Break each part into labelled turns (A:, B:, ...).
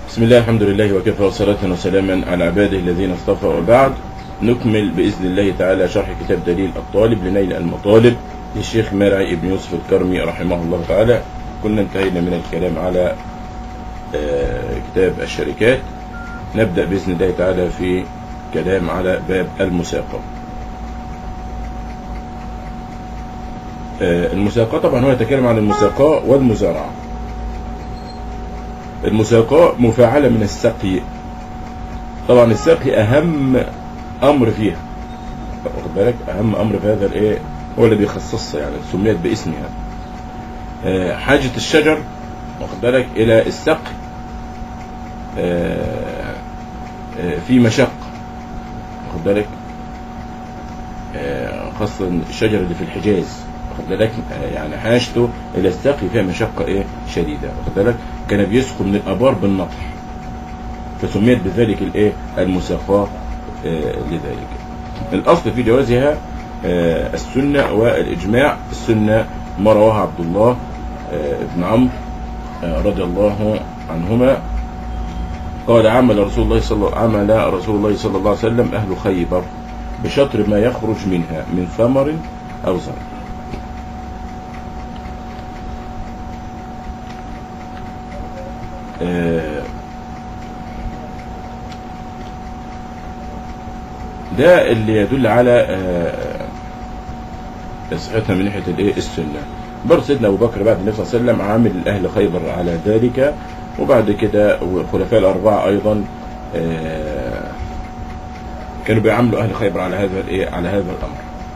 A: بسم الله الحمد لله وكفى وصلاة وسلاما على عباده الذين اصطفى وبعد نكمل بإذن الله تعالى شرح كتاب دليل الطالب لنيل المطالب للشيخ مرعي ابن يوسف الكرمي رحمه الله تعالى كنا انتهينا من الكلام على آه، كتاب الشركات نبدأ بإذن الله تعالى في كلام على باب المساقة آه، المساقة طبعا هو يتكلم عن المساقة والمزارعة المساقاة مفاعلة من السقي طبعا السقي أهم أمر فيها واخد بالك أهم أمر في هذا الإيه هو اللي بيخصصها يعني سميت باسمها آه، حاجة الشجر واخد بالك إلى السقي آه، آه، في مشقة واخد بالك آه، خاصة الشجر اللي في الحجاز واخد بالك آه، يعني حاجته إلى السقي فيها مشقة إيه شديدة واخد بالك كان بيسقوا من الآبار بالنطح فسميت بذلك الإيه المساقاة آه، لذلك الأصل في جوازها آه، السنة والإجماع السنة ما رواها عبد الله آه، بن عمرو آه، رضي الله عنهما قال عمل رسول الله صلى عمل رسول الله صلى الله عليه وسلم أهل خيبر بشطر ما يخرج منها من ثمر أو زرع آه، ده اللي يدل على آه، صحتها من ناحيه الايه السنه برضه سيدنا ابو بكر بعد النبي صلى الله عليه وسلم عامل اهل خيبر على ذلك وبعد كده والخلفاء الاربعه ايضا آه، كانوا بيعاملوا اهل خيبر على هذا الايه على هذا الامر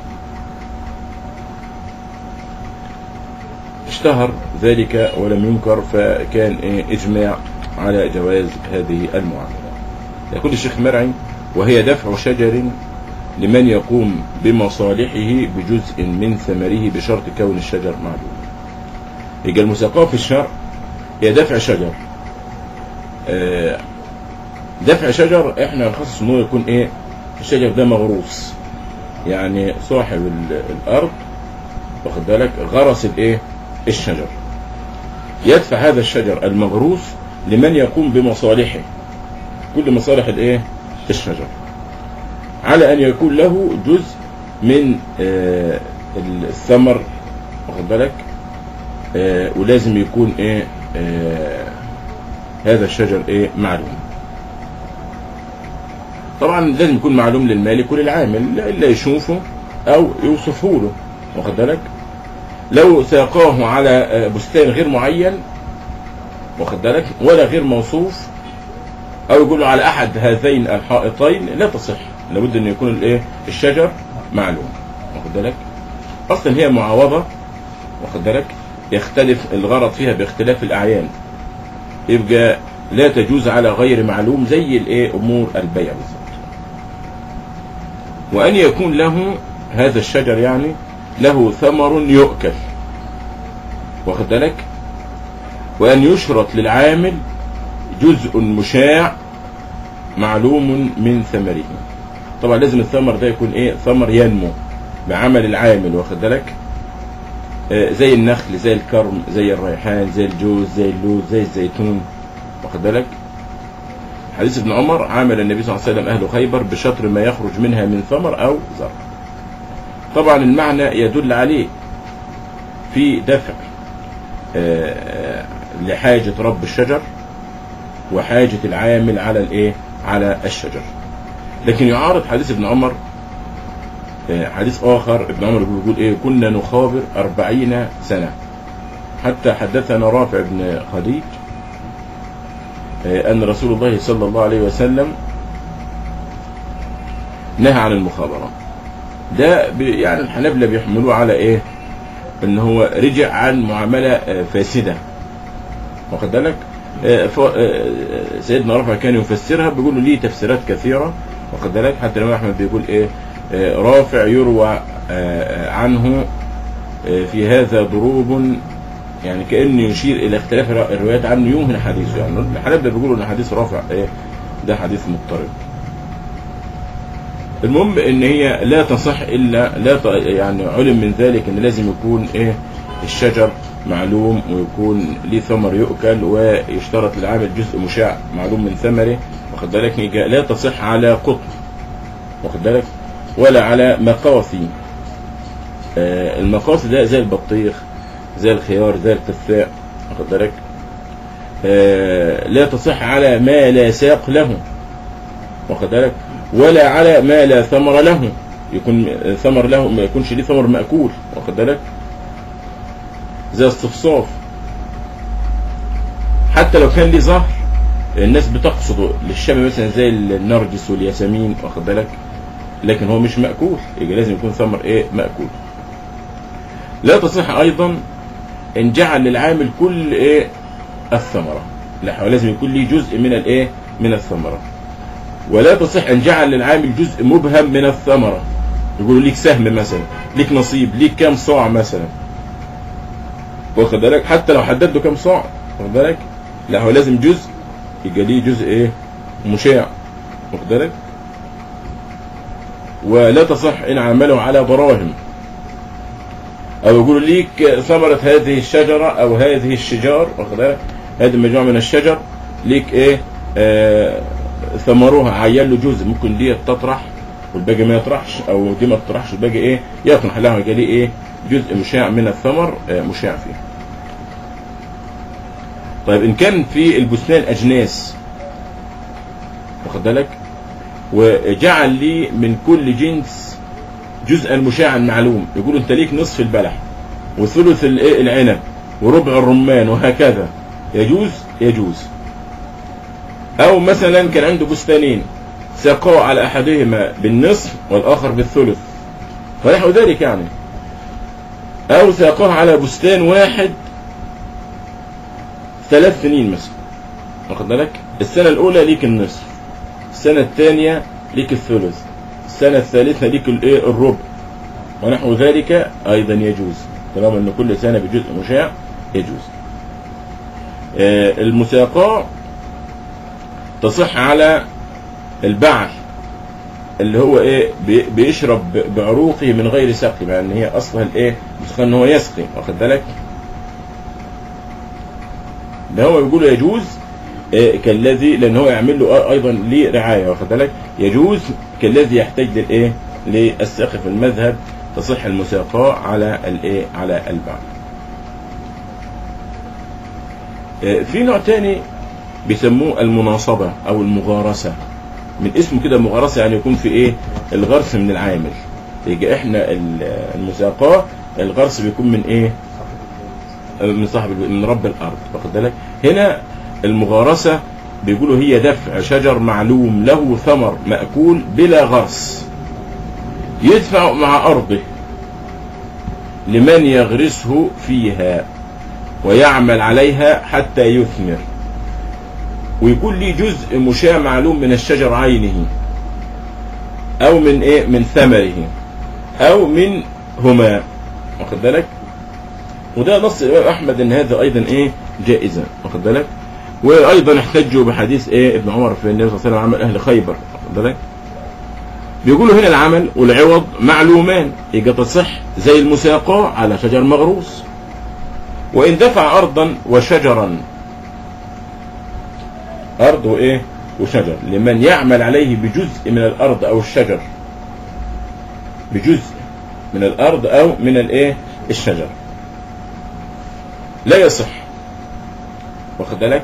A: اشتهر ذلك ولم ينكر فكان إيه اجماع على جواز هذه المعامله يقول الشيخ مرعي وهي دفع شجر لمن يقوم بمصالحه بجزء من ثمره بشرط كون الشجر معلوم يبقى المساقاه في الشرع هي دفع شجر آه، دفع شجر احنا نخصص ان هو يكون ايه الشجر ده مغروس يعني صاحب ال- الارض واخد بالك غرس الايه الشجر يدفع هذا الشجر المغروس لمن يقوم بمصالحه كل مصالح الايه الشجر على ان يكون له جزء من آه، الثمر واخد بالك آه، ولازم يكون ايه آه، هذا الشجر ايه معلوم طبعا لازم يكون معلوم للمالك وللعامل لا الا يشوفه او يوصفه له واخد بالك لو ساقاه على آه، بستان غير معين واخد بالك ولا غير موصوف او يقول له على احد هذين الحائطين لا تصح لابد ان يكون الايه الشجر معلوم واخد بالك اصلا هي معاوضه واخد بالك يختلف الغرض فيها باختلاف الاعيان يبقى لا تجوز على غير معلوم زي الايه امور البيع بالظبط وان يكون له هذا الشجر يعني له ثمر يؤكل واخد بالك وان يشرط للعامل جزء مشاع معلوم من ثمره طبعا لازم الثمر ده يكون ايه ثمر ينمو بعمل العامل واخد بالك آه زي النخل زي الكرم زي الريحان زي الجوز زي اللوز زي الزيتون واخد بالك حديث ابن عمر عامل النبي صلى الله عليه وسلم اهل خيبر بشطر ما يخرج منها من ثمر او زرع طبعا المعنى يدل عليه في دفع آه، آه، لحاجة رب الشجر وحاجة العامل على الايه على الشجر لكن يعارض حديث ابن عمر آه، حديث آخر ابن عمر بيقول ايه كنا نخابر أربعين سنة حتى حدثنا رافع بن خديج آه، أن رسول الله صلى الله عليه وسلم نهى عن المخابرة ده بي- يعني الحنابلة بيحملوه على ايه ان هو رجع عن معاملة آه، فاسدة واخد بالك آه، ف- آه، سيدنا رافع كان يفسرها بيقول له ليه تفسيرات كثيرة واخد بالك حتى الإمام أحمد بيقول إيه آه، رافع يروى آه، آه، عنه آه، في هذا ضروب يعني كأنه يشير إلى اختلاف الر- الروايات عنه يوهن حديثه يعني الحنابلة بيقولوا إن حديث رافع إيه ده حديث مضطرب المهم ان هي لا تصح الا لا ت- يعني علم من ذلك ان لازم يكون ايه الشجر معلوم ويكون ليه ثمر يؤكل ويشترط للعامل جزء مشاع معلوم من ثمره واخد بالك لا تصح على قطن واخد بالك ولا على مقاصي آه المقاصي ده زي البطيخ زي الخيار زي القثاء واخد بالك آه لا تصح على ما لا ساق له واخد بالك ولا على ما لا ثمر له يكون ثمر له ما يكونش ليه ثمر مأكول واخد بالك زي الصفصاف حتى لو كان ليه ظهر الناس بتقصده للشام مثلا زي النرجس والياسمين واخد بالك لكن هو مش مأكول يبقى لازم يكون ثمر ايه مأكول لا تصح ايضا ان جعل للعامل كل ايه الثمرة لا هو لازم يكون ليه جزء من الايه من الثمرة ولا تصح ان جعل للعامل جزء مبهم من الثمرة يقولوا ليك سهم مثلا ليك نصيب ليك كام صاع مثلا واخد بالك حتى لو حدد له كام صاع واخد بالك لا هو لازم جزء يبقى ليه جزء ايه مشاع واخد بالك ولا تصح ان عمله على براهم او يقولوا ليك ثمرة هذه الشجرة او هذه الشجار واخد بالك هذه مجموعة من الشجر ليك ايه آه ثمرها عين له جزء ممكن دي تطرح والباقي ما يطرحش او دي ما تطرحش والباقي ايه يطرح لها يبقى ليه ايه جزء مشاع من الثمر آه مشاع فيه طيب ان كان في البستان اجناس واخد بالك وجعل لي من كل جنس جزءا مشاعا معلوم يقول انت ليك نصف البلح وثلث العنب وربع الرمان وهكذا يجوز يجوز او مثلا كان عنده بستانين ساقوا على احدهما بالنصف والاخر بالثلث فنحو ذلك يعني او ساقوه على بستان واحد ثلاث سنين مثلا واخد بالك السنه الاولى ليك النصف السنه الثانيه ليك الثلث السنه الثالثه ليك الايه الربع ونحو ذلك ايضا يجوز طالما ان كل سنه بجزء مشاع يجوز آه المساقاه تصح على البعل اللي هو ايه بيشرب بعروقه من غير سقي مع ان هي اصلها الايه ان هو يسقي واخد بالك ده هو يقول يجوز إيه كالذي لان هو يعمل له ايضا ليه رعايه واخد بالك يجوز كالذي يحتاج للايه للسقي في المذهب تصح المساقاه على الايه على البعل إيه في نوع تاني بيسموه المناصبه او المغارسه من اسمه كده مغارسه يعني يكون في ايه الغرس من العامل يجي احنا المساقاه الغرس بيكون من ايه من صاحب من رب الارض واخد بالك هنا المغارسه بيقولوا هي دفع شجر معلوم له ثمر ماكول بلا غرس يدفع مع ارضه لمن يغرسه فيها ويعمل عليها حتى يثمر ويكون لي جزء مشاع معلوم من الشجر عينه او من ايه من ثمره او من هما واخد بالك وده نص الامام احمد ان هذا ايضا ايه جائزه واخد بالك وايضا احتجوا بحديث ايه ابن عمر في النبي صلى الله عليه وسلم عمل اهل خيبر واخد بالك بيقولوا هنا العمل والعوض معلومان يجي تصح زي المساقاه على شجر مغروس وان دفع ارضا وشجرا ارض وايه وشجر لمن يعمل عليه بجزء من الارض او الشجر بجزء من الارض او من الايه الشجر لا يصح واخد بالك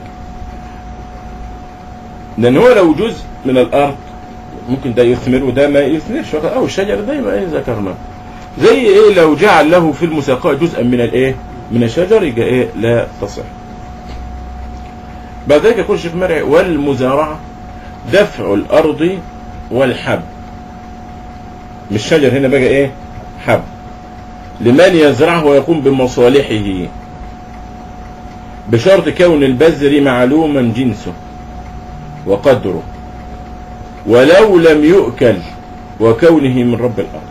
A: لان هو لو جزء من الارض ممكن ده يثمر وده ما يثمرش او الشجر زي ما ايه ذكرنا زي ايه لو جعل له في المساقاه جزءا من الايه من الشجر يبقى ايه لا تصح بعد ذلك يقول الشيخ مرعي والمزارعه دفع الارض والحب مش شجر هنا بقى ايه حب لمن يزرعه ويقوم بمصالحه بشرط كون البذر معلوما جنسه وقدره ولو لم يؤكل وكونه من رب الأرض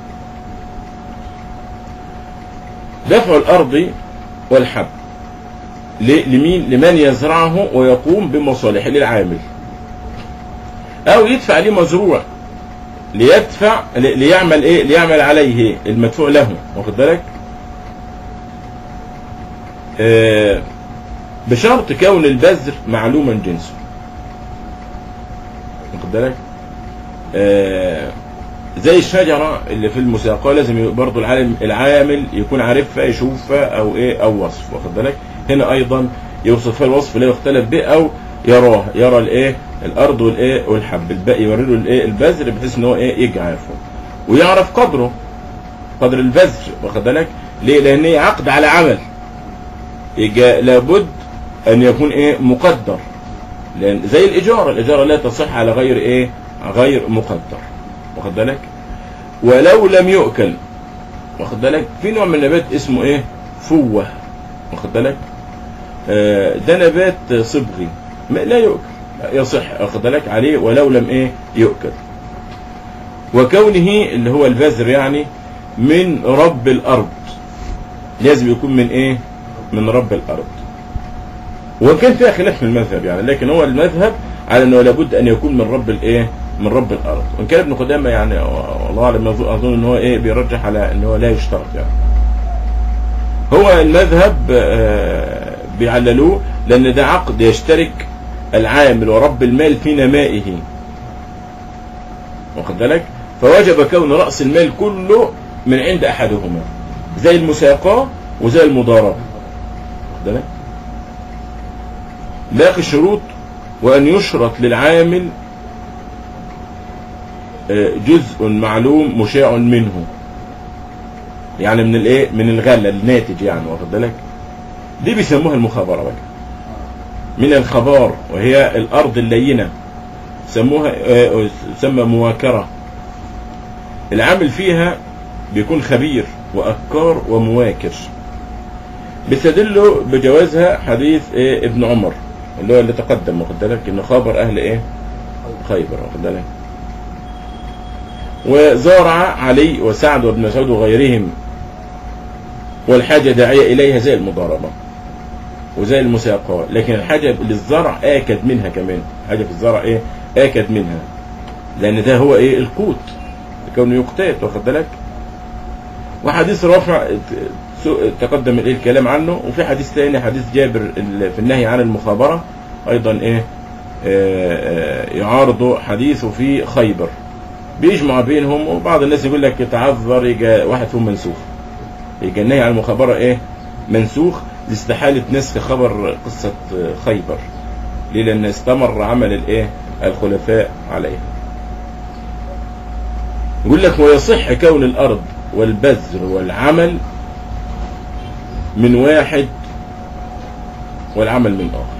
A: دفع الأرض والحب لمين لمن يزرعه ويقوم بمصالحه للعامل أو يدفع ليه مزروع ليدفع ليعمل ايه ليعمل عليه المدفوع له واخد بالك آه، بشرط كون البذر معلوما جنسه واخد بالك آه، زي الشجرة اللي في المساقاة لازم برضه العالم العامل يكون عارفها يشوفها او ايه او وصف واخد بالك هنا ايضا يوصف فيها الوصف لا يختلف به او يراه يرى الايه الارض والايه والحب الباقي يوري له الايه البذر بحيث ان هو ايه يجعفه ويعرف قدره قدر البذر واخد بالك ليه لان هي عقد على عمل يجا لابد ان يكون ايه مقدر لان زي الاجاره الاجاره لا تصح على غير ايه غير مقدر واخد بالك ولو لم يؤكل واخد بالك في نوع من النبات اسمه ايه فوه واخد بالك آه، ده نبات صبغي ما- لا يؤكل يصح واخد بالك عليه ولو لم ايه يؤكل وكونه اللي هو البذر يعني من رب الارض لازم يكون من ايه من رب الارض وكان فيها خلاف في المذهب يعني لكن هو المذهب على انه لابد ان يكون من رب الايه من رب الارض وان كان ابن قدامه يعني والله اعلم أظن- اظن ان هو ايه بيرجح على ان هو لا يشترط يعني هو المذهب آه، بيعللوه لان ده عقد يشترك العامل ورب المال في نمائه واخد بالك فوجب كون راس المال كله من عند احدهما زي المساقاه وزي المضاربه واخد بالك باقي الشروط وان يشرط للعامل آه، جزء معلوم مشاع منه يعني من الايه من الغله الناتج يعني واخد بالك دي بيسموها المخابره بقى من الخبار وهي الارض اللينه سموها آه، تسمى مواكره العامل فيها بيكون خبير واكار ومواكر بيستدلوا بجوازها حديث إيه ابن عمر اللي هو اللي تقدم واخد بالك انه خبر اهل ايه خيبر واخد بالك وزارع علي وسعد وابن مسعود وغيرهم والحاجة داعية إليها زي المضاربة وزي المساقاة لكن الحاجة للزرع آكد منها كمان حاجة في الزرع إيه آكد منها لأن ده هو إيه القوت كونه يقتات واخد بالك وحديث رفع سو- تقدم الايه الكلام عنه وفي حديث تاني حديث جابر ال- في النهي عن المخابرة أيضا إيه آه، آه، يعارض حديثه في خيبر بيجمع بينهم وبعض الناس يقول لك يتعذر يجي واحد فيهم منسوخ يجي النهي عن المخابرة ايه منسوخ لاستحالة نسخ خبر قصة خيبر ليه لأن استمر عمل الايه الخلفاء عليها يقول لك ويصح كون الأرض والبذر والعمل من واحد والعمل من آخر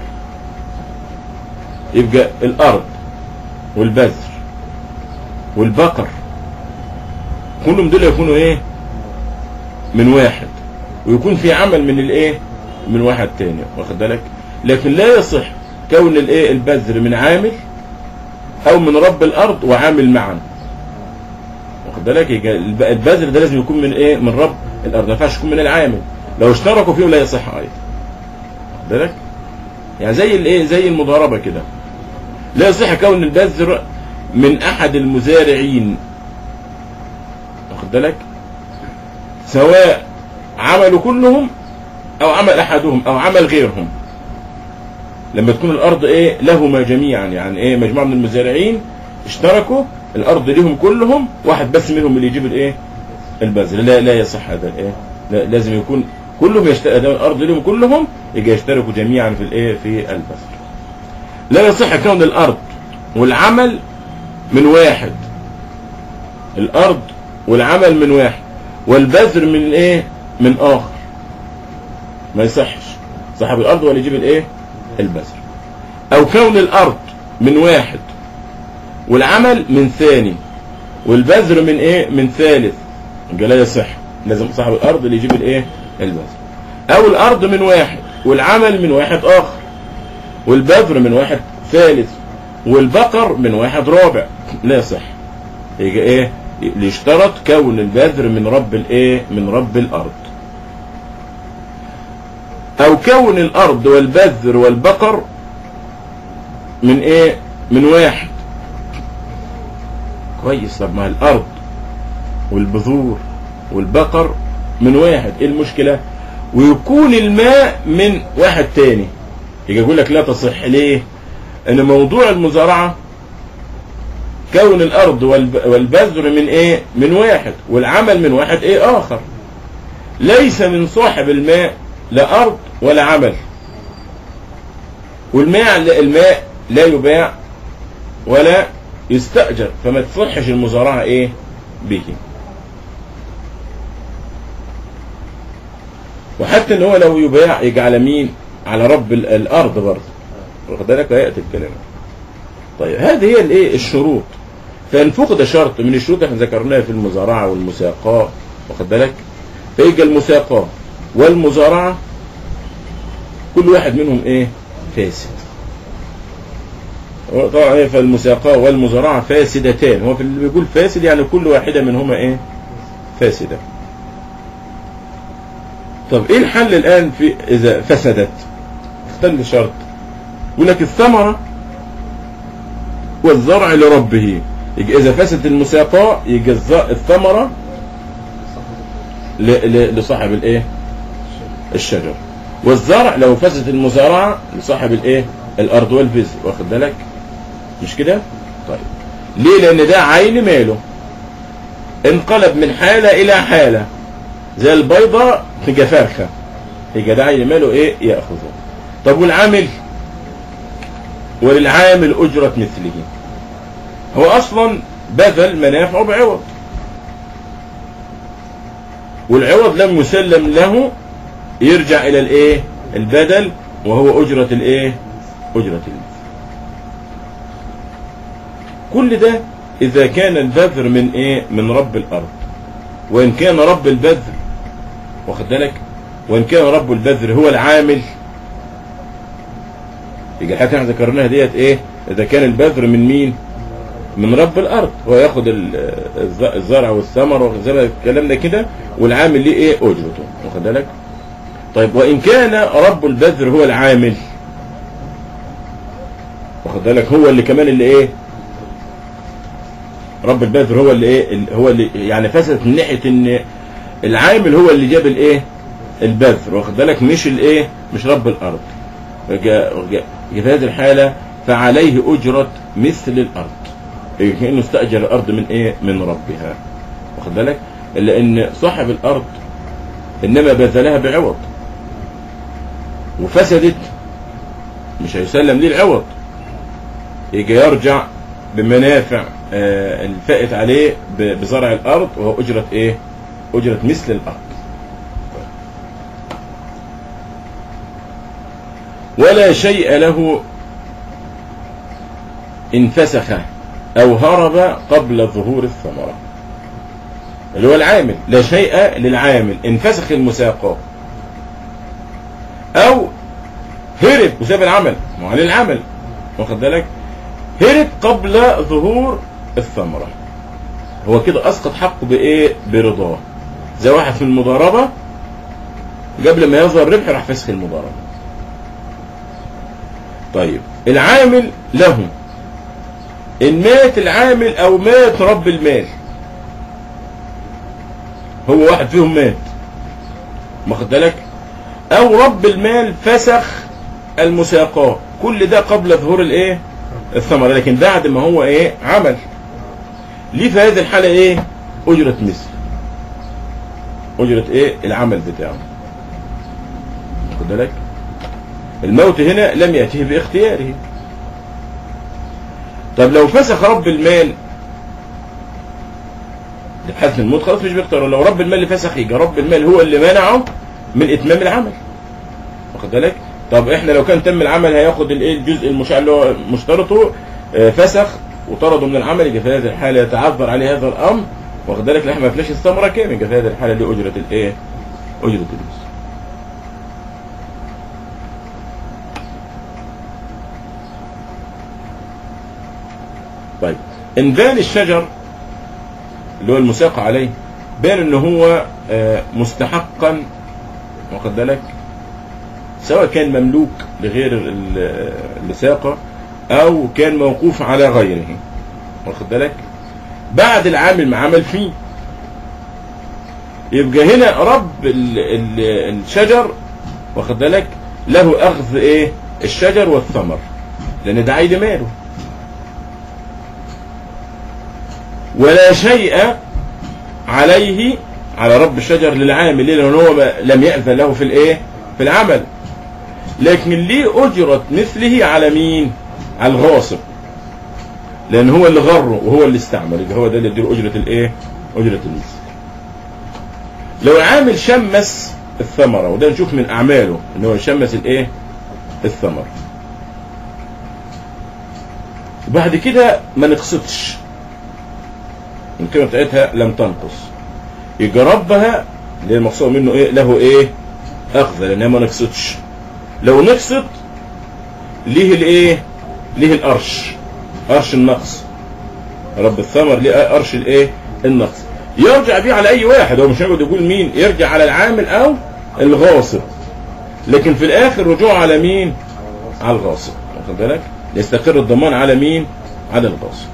A: يبقى الأرض والبذر والبقر كلهم دول يكونوا ايه من واحد ويكون في عمل من الايه من واحد تاني واخد بالك لكن لا يصح كون الايه البذر من عامل او من رب الارض وعامل معا واخد بالك يبقى الب- البذر ده لازم يكون من ايه من رب الارض ما ينفعش يكون من العامل لو اشتركوا فيه لا يصح ايضا واخد بالك يعني زي الايه زي المضاربه كده لا يصح كون البذر من احد المزارعين واخد بالك سواء عملوا كلهم او عمل احدهم او عمل غيرهم لما تكون الارض ايه لهما جميعا يعني ايه مجموعه من المزارعين اشتركوا الارض ليهم كلهم واحد بس منهم اللي يجيب الايه البذر لا لا يصح هذا الايه لا لازم يكون كلهم يشت... ده الارض ليهم كلهم يجي يشتركوا جميعا في الايه في البذر لا يصح كون الارض والعمل من واحد الارض والعمل من واحد والبذر من ايه من اخر ما يصحش صاحب الارض هو اللي يجيب الايه البذر او كون الارض من واحد والعمل من ثاني والبذر من ايه من ثالث يبقى لا يصح لازم صاحب الارض اللي يجيب الايه البذر او الارض من واحد والعمل من واحد اخر والبذر من واحد ثالث والبقر من واحد رابع لا يصح يجي ايه ليشترط كون البذر من رب الايه من رب الارض او كون الارض والبذر والبقر من ايه من واحد كويس طب ما الارض والبذور والبقر من واحد ايه المشكله ويكون الماء من واحد تاني يجي يقول لك لا تصح ليه ان موضوع المزارعة كون الارض والب- والبذر من ايه من واحد والعمل من واحد ايه اخر ليس من صاحب الماء لا ارض ولا عمل والماء الماء لا يباع ولا يستأجر فما تصحش المزارعة ايه به وحتى ان هو لو يباع يجي على مين على رب ال- الارض برضه واخد بالك هيئة الكلام طيب هذه هي الايه الشروط فان فقد شرط من الشروط احنا ذكرناها في المزارعة والمساقاة واخد بالك فيجي المساقاة والمزارعة كل واحد منهم ايه فاسد هو طبعا ايه فالمساقاة والمزارعة فاسدتان هو في اللي بيقول فاسد يعني كل واحدة منهما ايه فاسدة طب ايه الحل الان في اذا فسدت اختل شرط يقول لك الثمرة والزرع لربه يجي اذا فسدت المساقاة يجي الز- الثمرة ل- ل- لصاحب الايه الشجر والزرع لو فسدت المزارعة لصاحب الايه الارض والبذر واخد بالك مش كده طيب ليه لان ده عين ماله انقلب من حالة الى حالة زي البيضة تبقى فرخة يبقى ده عين ماله ايه ياخذه طب والعامل وللعامل اجرة مثله هو اصلا بذل منافعه بعوض والعوض لم يسلم له يرجع الى الايه البدل وهو اجرة الايه اجرة المثل كل ده اذا كان البذر من ايه من رب الارض وان كان رب البذر واخد بالك وان كان رب البذر هو العامل يجي الحاجات اللي احنا ذكرناها ديت ايه اذا كان البذر من مين من رب الارض هو ياخد ال- الز- الزرع والثمر واخد بالك الكلام ده كده والعامل ليه ايه اجرته واخد بالك طيب وان كان رب البذر هو العامل واخد بالك هو اللي كمان اللي ايه رب البذر هو اللي ايه ال- هو اللي يعني فسدت من ناحيه ان العامل هو اللي جاب الايه البذر واخد بالك مش الايه مش رب الارض جاء جاء في هذه الحاله فعليه اجره مثل الارض إيه، كانه استاجر الارض من ايه من ربها واخد بالك لان صاحب الارض انما بذلها بعوض وفسدت مش هيسلم ليه العوض يجي يرجع بمنافع آه، الفائت عليه ب- بزرع الارض وهو اجره ايه اجره مثل الارض ولا شيء له ان فسخ او هرب قبل ظهور الثمره اللي هو العامل لا شيء للعامل ان فسخ المساقات او هرب وساب العمل ما هو عليه العمل واخد بالك هرب قبل ظهور الثمرة هو كده اسقط حقه بايه برضاه زي واحد في المضاربة قبل ما يظهر الربح راح فسخ المضاربة طيب العامل له ان مات العامل او مات رب المال هو واحد فيهم مات واخد بالك او رب المال فسخ المساقاه كل ده قبل ظهور الايه الثمره لكن بعد ما هو ايه عمل ليه في هذه الحاله ايه اجره مثل اجره ايه العمل بتاعه واخد بالك الموت هنا لم ياته باختياره طب لو فسخ رب المال لحسن الموت خلاص مش بيختاره لو رب المال اللي فسخ يجي رب المال هو اللي منعه من اتمام العمل واخد بالك طب احنا لو كان تم العمل هياخد الايه الجزء المشاع اللي هو مشترطه آه، فسخ وطرده من العمل يبقى في هذه الحاله يتعذر عليه هذا الامر واخد بالك لحم ما فلاش الثمره كام يبقى في هذه الحاله دي اجره الايه اجره المثل طيب ان بان الشجر اللي هو المساق عليه بان ان هو آه، مستحقا واخد بالك سواء كان مملوك لغير ال- اللي ساقه او كان موقوف على غيره واخد بالك بعد العامل ما عمل فيه يبقى هنا رب ال ال الشجر واخد بالك له اخذ ايه الشجر والثمر لان ده عيد ماله ولا شيء عليه على رب الشجر للعامل ليه لان هو ما- لم يأذن له في الايه في العمل لكن ليه اجرت مثله على مين على الغاصب لان هو اللي غره وهو اللي استعمل يبقى هو ده اللي يديله اجره الايه اجره المثل لو عامل شمس الثمره وده نشوف من اعماله ان هو يشمس الايه الثمر وبعد كده ما نقصدش القيمه بتاعتها لم تنقص يجربها اللي هي المقصود منه ايه له ايه اخذ لانها ما نقصتش لو نقصت ليه الايه ليه القرش قرش النقص رب الثمر ليه قرش الايه النقص يرجع بيه على اي واحد هو مش هيقعد يقول مين يرجع على العامل او الغاصب لكن في الاخر رجوع على مين على الغاصب واخد بالك يستقر الضمان على مين على الغاصب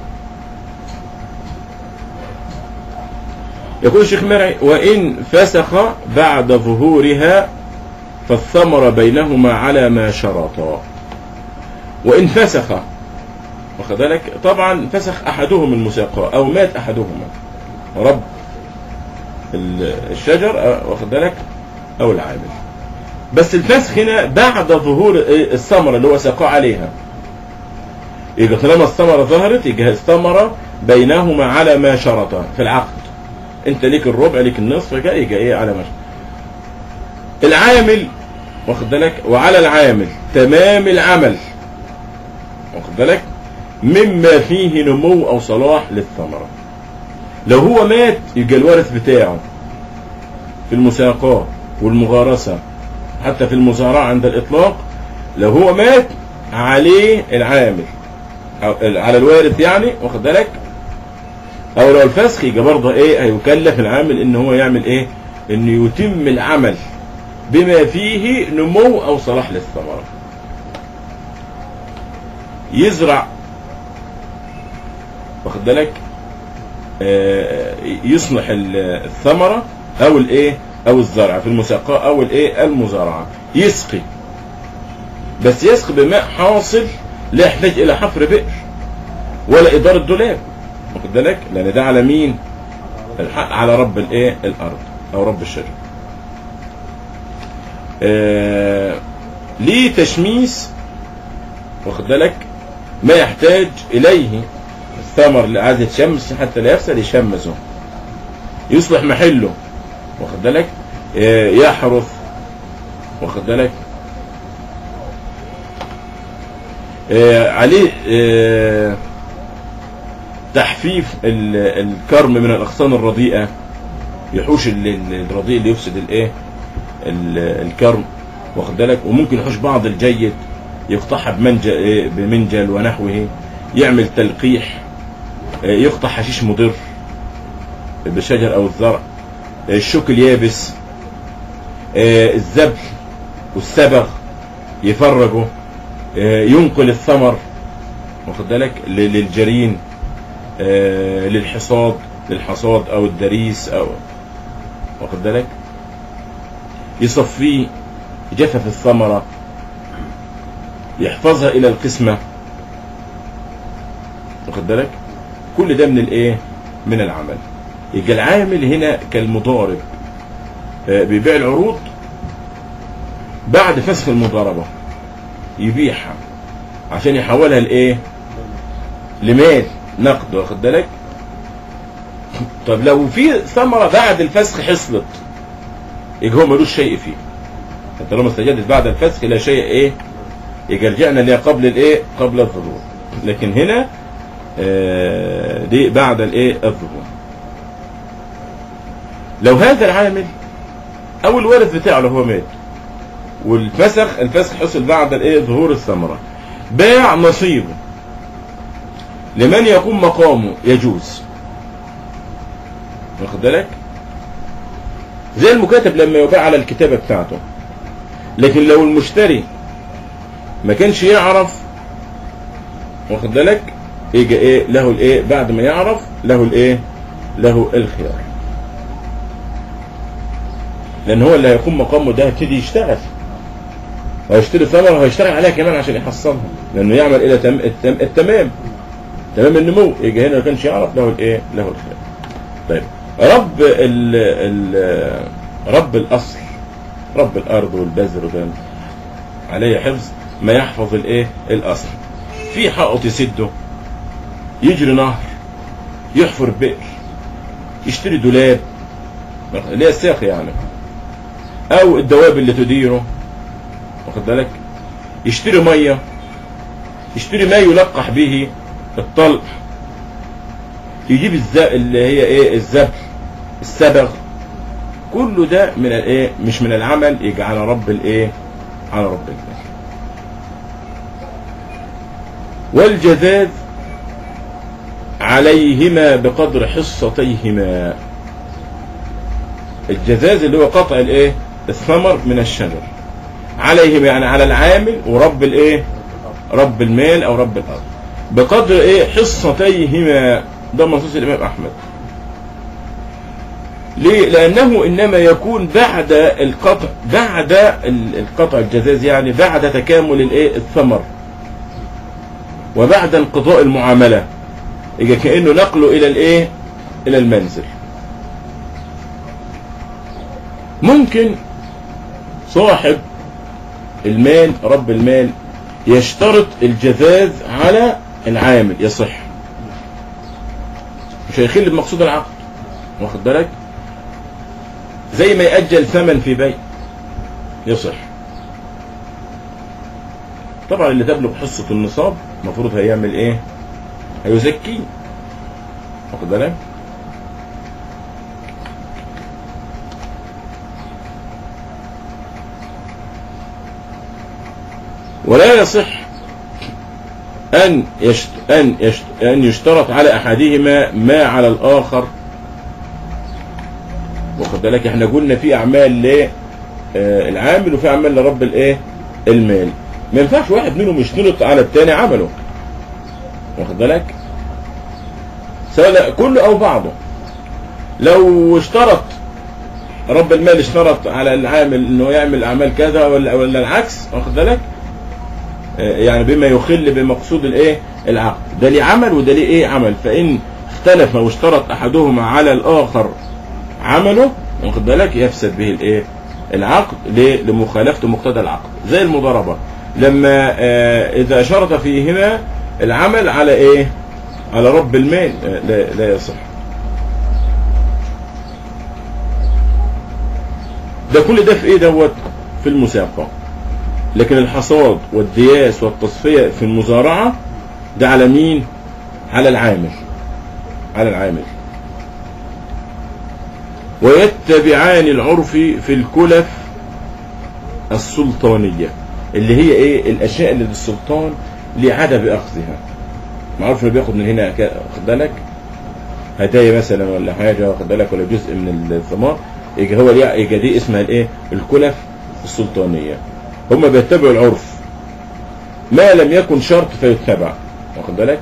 A: يقول الشيخ مرعي وإن فسخ بعد ظهورها فالثمر بينهما على ما شرطا وإن فسخ واخد بالك طبعا فسخ أحدهم المساقاة أو مات أحدهما رب ال- الشجر أو- واخد بالك أو العامل بس الفسخ هنا بعد ظهور إيه الثمرة اللي هو ساقاه عليها يبقى طالما الثمرة ظهرت يبقى الثمرة بينهما على ما شرطا في العقد انت ليك الربع ليك النصف جاي يجي ايه على ما العامل واخد بالك وعلى العامل تمام العمل واخد بالك مما فيه نمو او صلاح للثمرة لو هو مات يبقى الوارث بتاعه في المساقاة والمغارسة حتى في المزارعة عند الإطلاق لو هو مات عليه العامل أو على الوارث يعني واخد بالك او لو الفسخ يبقى برضه ايه هيكلف العامل ان هو يعمل ايه انه يتم العمل بما فيه نمو او صلاح للثمرة يزرع واخد بالك آه، يصلح ال- الثمرة او الايه او الزرع في المساقاة او الايه المزارعة يسقي بس يسقي بماء حاصل لا يحتاج الى حفر بئر ولا ادارة دولاب واخد بالك لان ده على مين الحق على رب الايه الارض او رب الشجر آه ليه تشميس واخد بالك ما يحتاج اليه الثمر اللي عايز يتشمس حتى لا يفسد يشمسه يصلح محله واخد بالك آه يحرث واخد بالك آه عليه آه تحفيف ال- الكرم من الاغصان الرديئه يحوش ال- ال- الرديء اللي يفسد الايه ال- الكرم واخد بالك وممكن يحوش بعض الجيد يقطعها بمنجل إيه، بمنجل ونحوه يعمل تلقيح آه، يقطع حشيش مضر بالشجر او الزرع آه، الشوك اليابس آه، الزبل والسبغ يفرجه آه، ينقل الثمر واخد بالك ل- للجرين آه، للحصاد للحصاد او الدريس او واخد بالك يصفيه يجفف الثمرة يحفظها الى القسمة واخد بالك كل ده من الايه من العمل يبقى العامل هنا كالمضارب آه، بيبيع العروض بعد فسخ المضاربة يبيعها عشان يحولها لايه لمال نقد واخد بالك طب لو في ثمرة بعد الفسخ حصلت يبقى هو ملوش شيء فيه طالما استجدت بعد الفسخ لا شيء ايه يبقى رجعنا ليها قبل الايه قبل الظهور لكن هنا آه دي بعد الايه الظهور لو هذا العامل او الوارث بتاعه لو هو مات والفسخ الفسخ حصل بعد الايه ظهور الثمره باع نصيبه لمن يقوم مقامه يجوز واخد بالك زي المكاتب لما يباع على الكتابة بتاعته لكن لو المشتري ما كانش يعرف واخد بالك يجي ايه له الايه بعد ما يعرف له الايه له الخيار لان هو اللي هيكون مقامه ده هيبتدي يشتغل وهيشتري ثمره وهيشتغل عليها كمان عشان يحصلها لانه يعمل الى تم التم التمام تمام النمو يجي هنا ما كانش يعرف له الايه له الخير طيب رب ال ال رب الاصل رب الارض والبذر ده عليه حفظ ما يحفظ الايه الاصل في حائط يسده يجري نهر يحفر بئر يشتري دولاب اللي هي الساق يعني او الدواب اللي تديره واخد بالك يشتري ميه يشتري ما يلقح به الطلق يجيب الز... اللي هي ايه الزبل السبغ كله ده من الايه مش من العمل يجي على رب الايه على رب المال والجذاذ عليهما بقدر حصتيهما الجذاذ اللي هو قطع الايه الثمر من الشجر عليهما يعني على العامل ورب الايه رب المال او رب الارض بقدر ايه حصتيهما ده منصوص الامام احمد ليه لانه انما يكون بعد القطع بعد القطع الجزاز يعني بعد تكامل الايه الثمر وبعد انقضاء المعامله يبقى كانه نقله الى الايه الى المنزل ممكن صاحب المال رب المال يشترط الجذاذ على العامل يصح مش هيخل بمقصود العقد واخد بالك زي ما يأجل ثمن في بيع يصح طبعا اللي تبلغ حصة النصاب المفروض هيعمل ايه هيزكيه واخد بالك ولا يصح أن يشت أن يشت أن يشترط على أحدهما ما على الآخر واخد بالك احنا قلنا في أعمال للعامل وفي أعمال لرب الإيه المال ما ينفعش واحد منهم يشترط على الثاني عمله واخد بالك سواء كله أو بعضه لو اشترط رب المال اشترط على العامل انه يعمل اعمال كذا ولا ولا العكس واخد بالك يعني بما يخل بمقصود الايه العقد ده ليه عمل وده ليه ايه عمل فان اختلف واشترط احدهما على الاخر عمله واخد بالك يفسد به الايه العقد ليه لمخالفه مقتضى العقد زي المضاربه لما آه اذا شرط فيهما العمل على ايه على رب المال آه لا, لا يصح ده كل ده في ايه دوت في المساقه لكن الحصاد والدياس والتصفية في المزارعة ده على مين على العامل على العامل ويتبعان العرف في الكلف السلطانية اللي هي ايه الاشياء اللي للسلطان لعدم اخذها معروف انه بياخد من هنا واخد بالك هدايا مثلا ولا حاجة واخد بالك ولا جزء من الثمار يجي هو يجي دي اسمها الايه الكلف السلطانيه هم بيتبعوا العرف ما لم يكن شرط فيتبع واخد بالك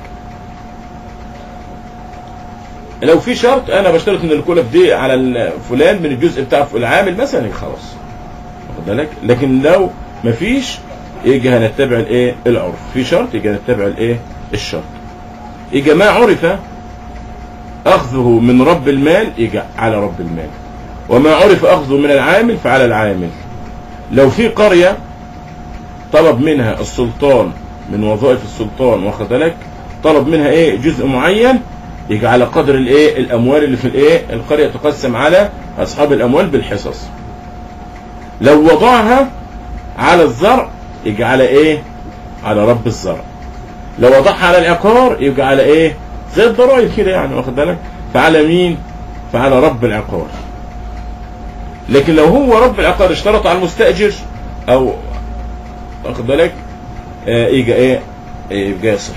A: لو في شرط انا بشترط ان الكلف دي على فلان من الجزء بتاع العامل مثلا خلاص واخد بالك لكن لو مفيش يجي هنتبع الايه العرف في شرط يجي هنتبع الايه الشرط يجي ما عرف اخذه من رب المال يجي على رب المال وما عرف اخذه من العامل فعلى العامل لو في قريه طلب منها السلطان من وظائف السلطان واخد بالك طلب منها ايه جزء معين يجي على قدر الايه الاموال اللي في الايه القريه تقسم على اصحاب الاموال بالحصص لو وضعها على الزرع يجي على ايه على رب الزرع لو وضعها على العقار يجي على ايه زي الضرائب كده يعني واخد بالك فعلى مين فعلى رب العقار لكن لو هو رب العقار اشترط على المستاجر او واخد بالك آه يجي ايه يبقى يصح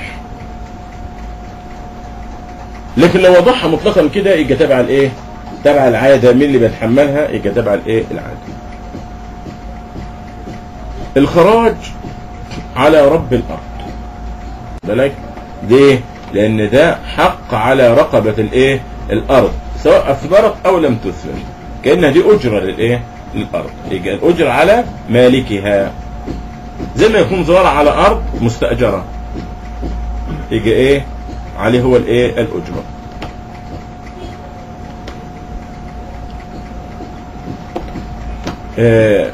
A: لكن لو وضعها مطلقا كده يجي تبع الايه تبع العاده مين اللي بيتحملها يجي تبع الايه العاده الخراج على رب الارض بالك ليه لان ده حق على رقبه الايه الارض سواء اثمرت او لم تثمر كانها دي اجره للايه للارض يبقى الاجر على مالكها زي ما يكون زرع على ارض مستاجره يبقى ايه عليه هو الايه الاجره آه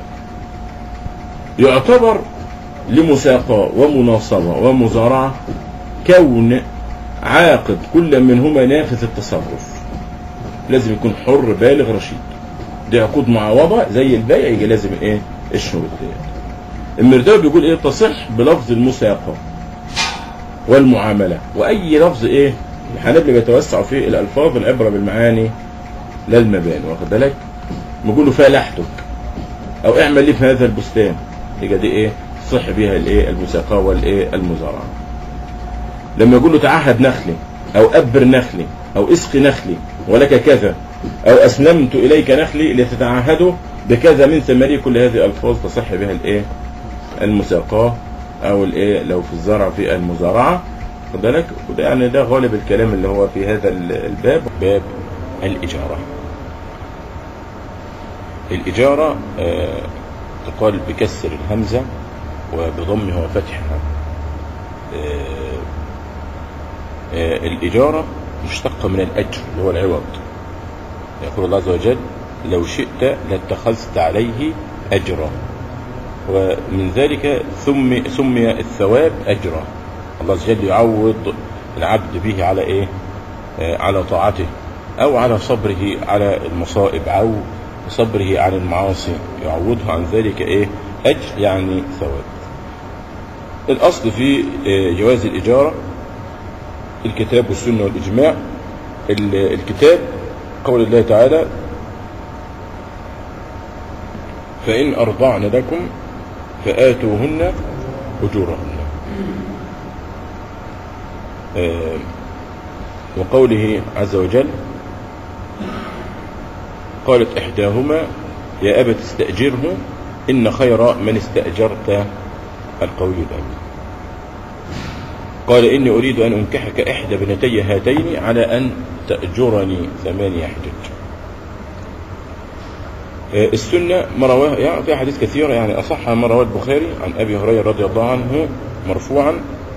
A: يعتبر لمساقاة ومناصبة ومزارعة كون عاقد كل منهما نافذ التصرف لازم يكون حر بالغ رشيد دي عقود معوضة زي البيع يجي لازم ايه الشروط ديت المرداوي بيقول ايه تصح بلفظ المساقة والمعاملة واي لفظ ايه الحنابلة بيتوسعوا في الالفاظ العبرة بالمعاني لا المباني واخد بالك بيقول له فالحتك او اعمل لي في هذا البستان يبقى دي ايه صح بها الايه المساقاه والايه المزارعه لما يقول له تعهد نخلي او ابر نخلي او اسقي نخلي ولك كذا او اسلمت اليك نخلي لتتعهده بكذا من ثمري كل هذه الفاظ تصح بها الايه المساقاه او الايه لو في الزرع في المزارعه خد بالك وده يعني ده غالب الكلام اللي هو في هذا الباب باب الاجاره الإجارة آه، تقال بكسر الهمزة وبضمها وفتحها آه، آه، الإجارة مشتقة من الأجر اللي هو العوض يقول الله عز وجل لو شئت لاتخذت عليه أجرا ومن ذلك سمي, سمي الثواب أجرا الله عز وجل يعوض العبد به على إيه آه، على طاعته أو على صبره على المصائب أو صبره عن المعاصي يعوضه عن ذلك ايه اجر يعني ثواب الاصل في آه، جواز الاجاره الكتاب والسنه والاجماع ال- الكتاب قول الله تعالى فان ارضعن لكم فاتوهن اجورهن آه، وقوله عز وجل قالت إحداهما يا أبت استأجره إن خير من استأجرت القوي الأمين قال إني أريد أن أنكحك إحدى بنتي هاتين على أن تأجرني ثمانية حجج آه، السنة ما رواه يعني في أحاديث كثيرة يعني أصحها ما رواه البخاري عن أبي هريرة رضي الله عنه مرفوعا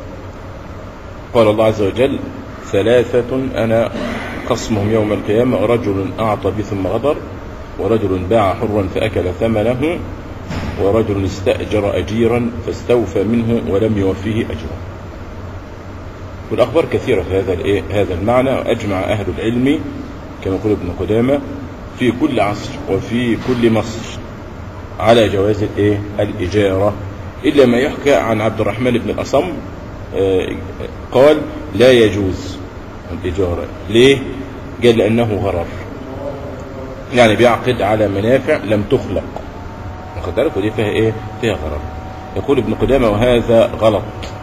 A: قال الله عز وجل ثلاثة أنا خصمهم يوم القيامة رجل أعطى بي ثم غدر ورجل باع حرا فأكل ثمنه ورجل استأجر أجيرا فاستوفى منه ولم يوفيه أجرا والأخبار كثيرة في هذا الإيه هذا المعنى أجمع أهل العلم كما يقول ابن قدامة في كل عصر وفي كل مصر على جواز الإيه الإجارة إلا ما يحكى عن عبد الرحمن بن الأصم آه، قال لا يجوز الإجارة ليه؟ قال لأنه غرر يعني بيعقد على منافع لم تخلق واخد بالك ودي فيها ايه؟ فيها غرر يقول ابن قدامة وهذا غلط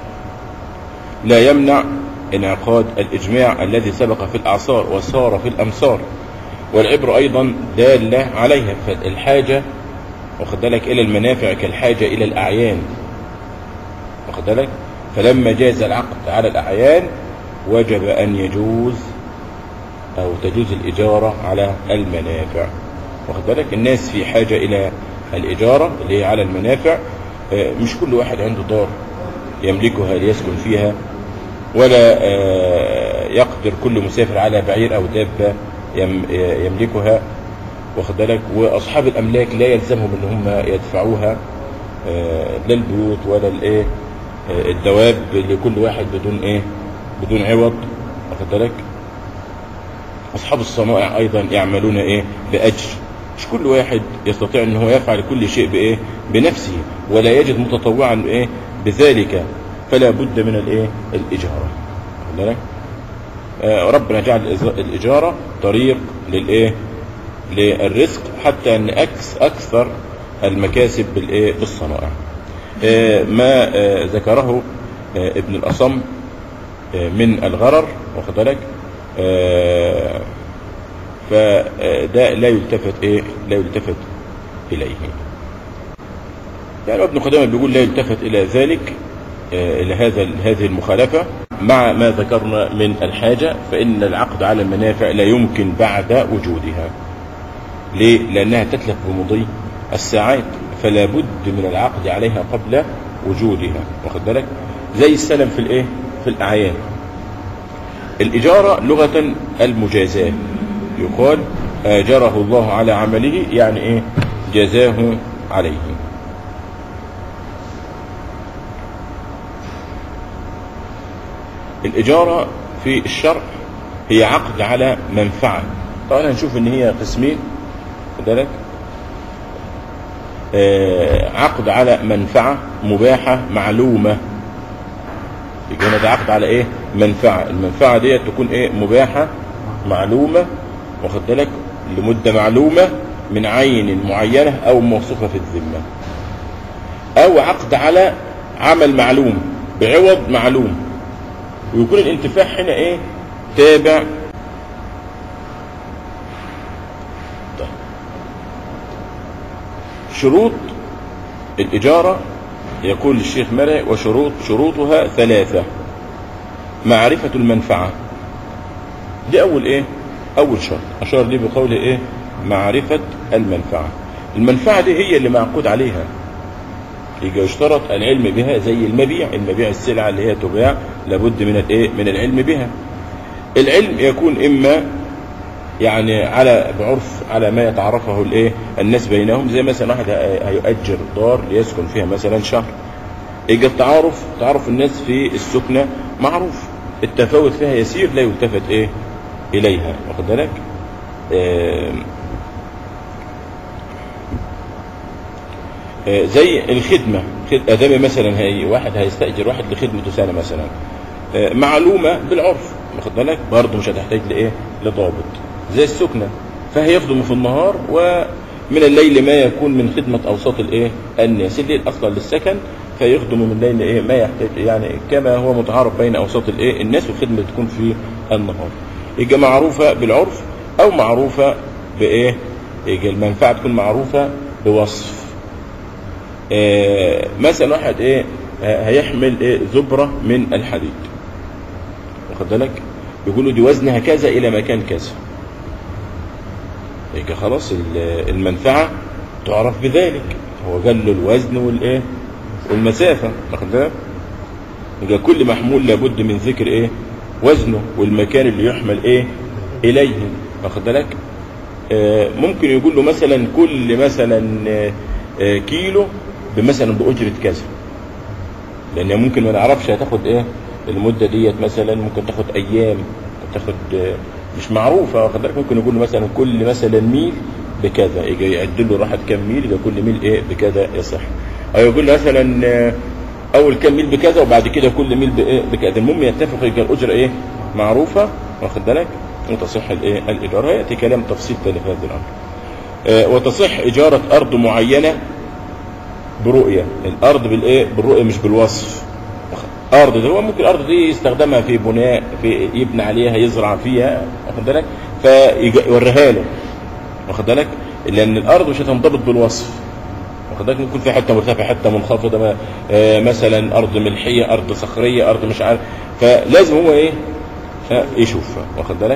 A: لا يمنع انعقاد الإجماع الذي سبق في الأعصار وصار في الأمصار والعبر أيضا دالة عليها فالحاجة واخد بالك إلى المنافع كالحاجة إلى الأعيان واخد بالك فلما جاز العقد على الأعيان وجب أن يجوز أو تجوز الإجارة على المنافع واخد بالك الناس في حاجة إلى الإجارة اللي هي على المنافع آه، مش كل واحد عنده دار يملكها ليسكن فيها ولا آه، يقدر كل مسافر على بعير أو دابة يم- يملكها واخد بالك وأصحاب الأملاك لا يلزمهم إن هم يدفعوها آه، لا البيوت ولا الإيه آه، الدواب لكل واحد بدون إيه بدون عوض واخد بالك أصحاب الصنائع أيضا يعملون إيه بأجر مش كل واحد يستطيع أن هو يفعل كل شيء بإيه بنفسه ولا يجد متطوعا إيه بذلك فلا بد من الإيه الإجارة واخد بالك آه، ربنا جعل الإز- الإجارة طريق للإيه للرزق حتى أن أكس أكثر المكاسب بالإيه بالصنائع آه، ما آه، ذكره آه، ابن الأصم آه، من الغرر واخد بالك آه، فده لا يلتفت ايه لا يلتفت اليه يعني ابن قدامه بيقول لا يلتفت الى ذلك آه، الى هذا هذه المخالفه مع ما ذكرنا من الحاجه فان العقد على المنافع لا يمكن بعد وجودها ليه لانها تتلف بمضي الساعات فلا بد من العقد عليها قبل وجودها واخد بالك زي السلم في الايه في الاعيان الاجاره لغه المجازاه يقال اجره الله على عمله يعني ايه جزاه عليه الإجارة في الشرع هي عقد على منفعة طبعا هنشوف ان هي قسمين خد بالك آه، عقد على منفعة مباحة معلومة يبقى هنا ده عقد على ايه منفعة المنفعة دي تكون ايه مباحة معلومة واخد بالك لمدة معلومة من عين معينة او موصوفة في الذمة او عقد على عمل معلوم بعوض معلوم ويكون الانتفاع هنا ايه تابع طيب. شروط الإجارة يقول الشيخ مرعي وشروط شروطها ثلاثة معرفة المنفعة دي أول إيه؟ أول شرط أشار لي بقوله إيه؟ معرفة المنفعة المنفعة دي هي اللي معقود عليها يجي يشترط العلم بها زي المبيع المبيع السلعة اللي هي تباع لابد من الايه من العلم بها العلم يكون اما يعني على بعرف على ما يتعرفه الايه الناس بينهم زي مثلا واحد هيؤجر دار ليسكن فيها مثلا شهر يجي التعارف تعرف الناس في السكنة معروف التفاوت فيها يسير لا يلتفت ايه اليها واخد بالك آه آه زي الخدمة ادام مثلا هي واحد هيستأجر واحد لخدمته سنة مثلا آه معلومة بالعرف واخد بالك برضه مش هتحتاج لايه لضابط زي السكنة فهيخدم في النهار ومن الليل ما يكون من خدمة أوساط الإيه الناس الليل أصلا للسكن فيخدم من الليل إيه ما يحتاج يعني كما هو متعارف بين أوساط الإيه الناس والخدمة تكون في النهار يبقى معروفة بالعرف أو معروفة بإيه يبقى المنفعة تكون معروفة بوصف إيه مثلا واحد إيه هيحمل إيه زبرة من الحديد واخد بالك يقولوا دي وزنها كذا إلى مكان كذا يبقى خلاص المنفعة تعرف بذلك هو قال له الوزن والايه والمسافة واخد بالك يبقى كل محمول لابد من ذكر ايه وزنه والمكان اللي يحمل ايه اليه واخد بالك آه ممكن يقول له مثلا كل مثلا آه كيلو بمثلا بأجرة كذا لان ممكن ما نعرفش هتاخد ايه المدة ديت مثلا ممكن تاخد ايام ممكن تاخد آه مش معروفه واخد بالك ممكن يقول له مثلا كل مثلا ميل بكذا يجي يعد له راحت كام ميل يبقى كل ميل ايه بكذا يصح او يقول له مثلا اول كام ميل بكذا وبعد كده كل ميل بايه بكذا المهم يتفق يبقى الاجره ايه معروفه واخد بالك وتصح الايه الايجار هياتي كلام تفصيل تاني في هذا الامر آه وتصح اجاره ارض معينه برؤيه الارض بالايه بالرؤيه مش بالوصف ارض ده هو ممكن الارض دي يستخدمها في بناء في يبني عليها يزرع فيها واخد بالك فيوريها له واخد بالك لان الارض مش هتنضبط بالوصف واخد بالك ممكن في حته مرتفعه حته منخفضه آه مثلا ارض ملحيه ارض صخريه ارض مش عارف فلازم هو ايه يشوف واخد بالك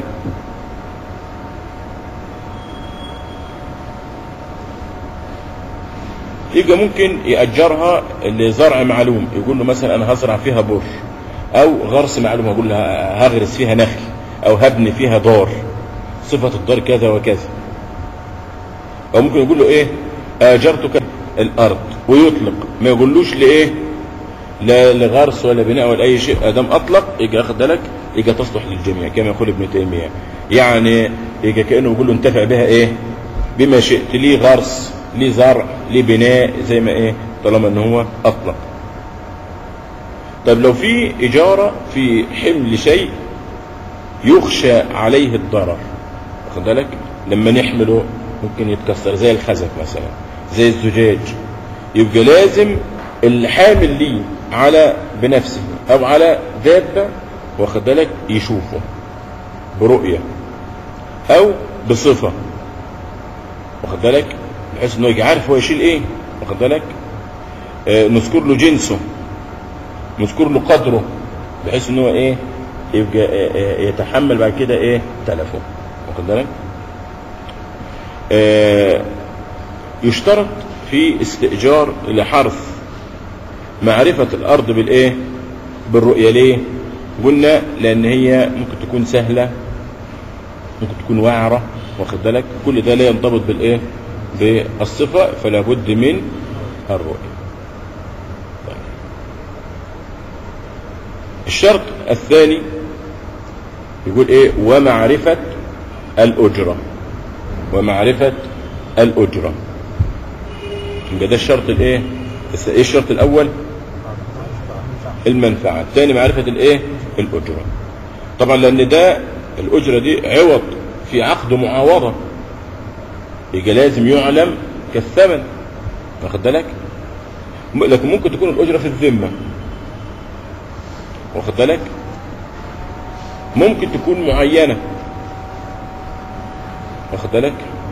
A: يبقى ممكن يأجرها لزرع معلوم يقول له مثلا أنا هزرع فيها بر أو غرس معلوم يقول له هغرس فيها نخل أو هبني فيها دار صفة الدار كذا وكذا أو ممكن يقول له إيه آجرتك الأرض ويطلق ما يقولوش لإيه لا لغرس ولا بناء ولا أي شيء أدام أطلق يجي أخد بالك يجي تصلح للجميع كما يقول ابن تيمية يعني يجي كأنه بيقول له انتفع بها إيه بما شئت ليه غرس ليه زرع ليه بناء زي ما ايه طالما ان هو اطلق طيب لو في اجارة في حمل شيء يخشى عليه الضرر واخد بالك لما نحمله ممكن يتكسر زي الخزف مثلا زي الزجاج يبقى لازم الحامل ليه على بنفسه او على دابة واخد بالك يشوفه برؤية او بصفة واخد بالك بحيث انه يجي عارف هو يشيل ايه واخد بالك آه نذكر له جنسه نذكر له قدره بحيث ان هو ايه يبقى آه يتحمل بعد كده ايه تلفه واخد بالك آه يشترط في استئجار لحرث معرفة الأرض بالإيه بالرؤية ليه قلنا لأن هي ممكن تكون سهلة ممكن تكون واعرة واخد بالك كل ده لا ينضبط بالإيه بالصفة فلا بد من الرؤية طيب. الشرط الثاني يقول ايه ومعرفة الأجرة ومعرفة الأجرة يبقى ده الشرط الايه بس ايه الشرط الأول المنفعة الثاني معرفة الايه الأجرة طبعا لأن ده الأجرة دي عوض في عقد معاوضة يبقى لازم يعلم كالثمن واخد بالك م- لكن ممكن تكون الأجرة في الذمة واخد بالك ممكن تكون معينة واخد بالك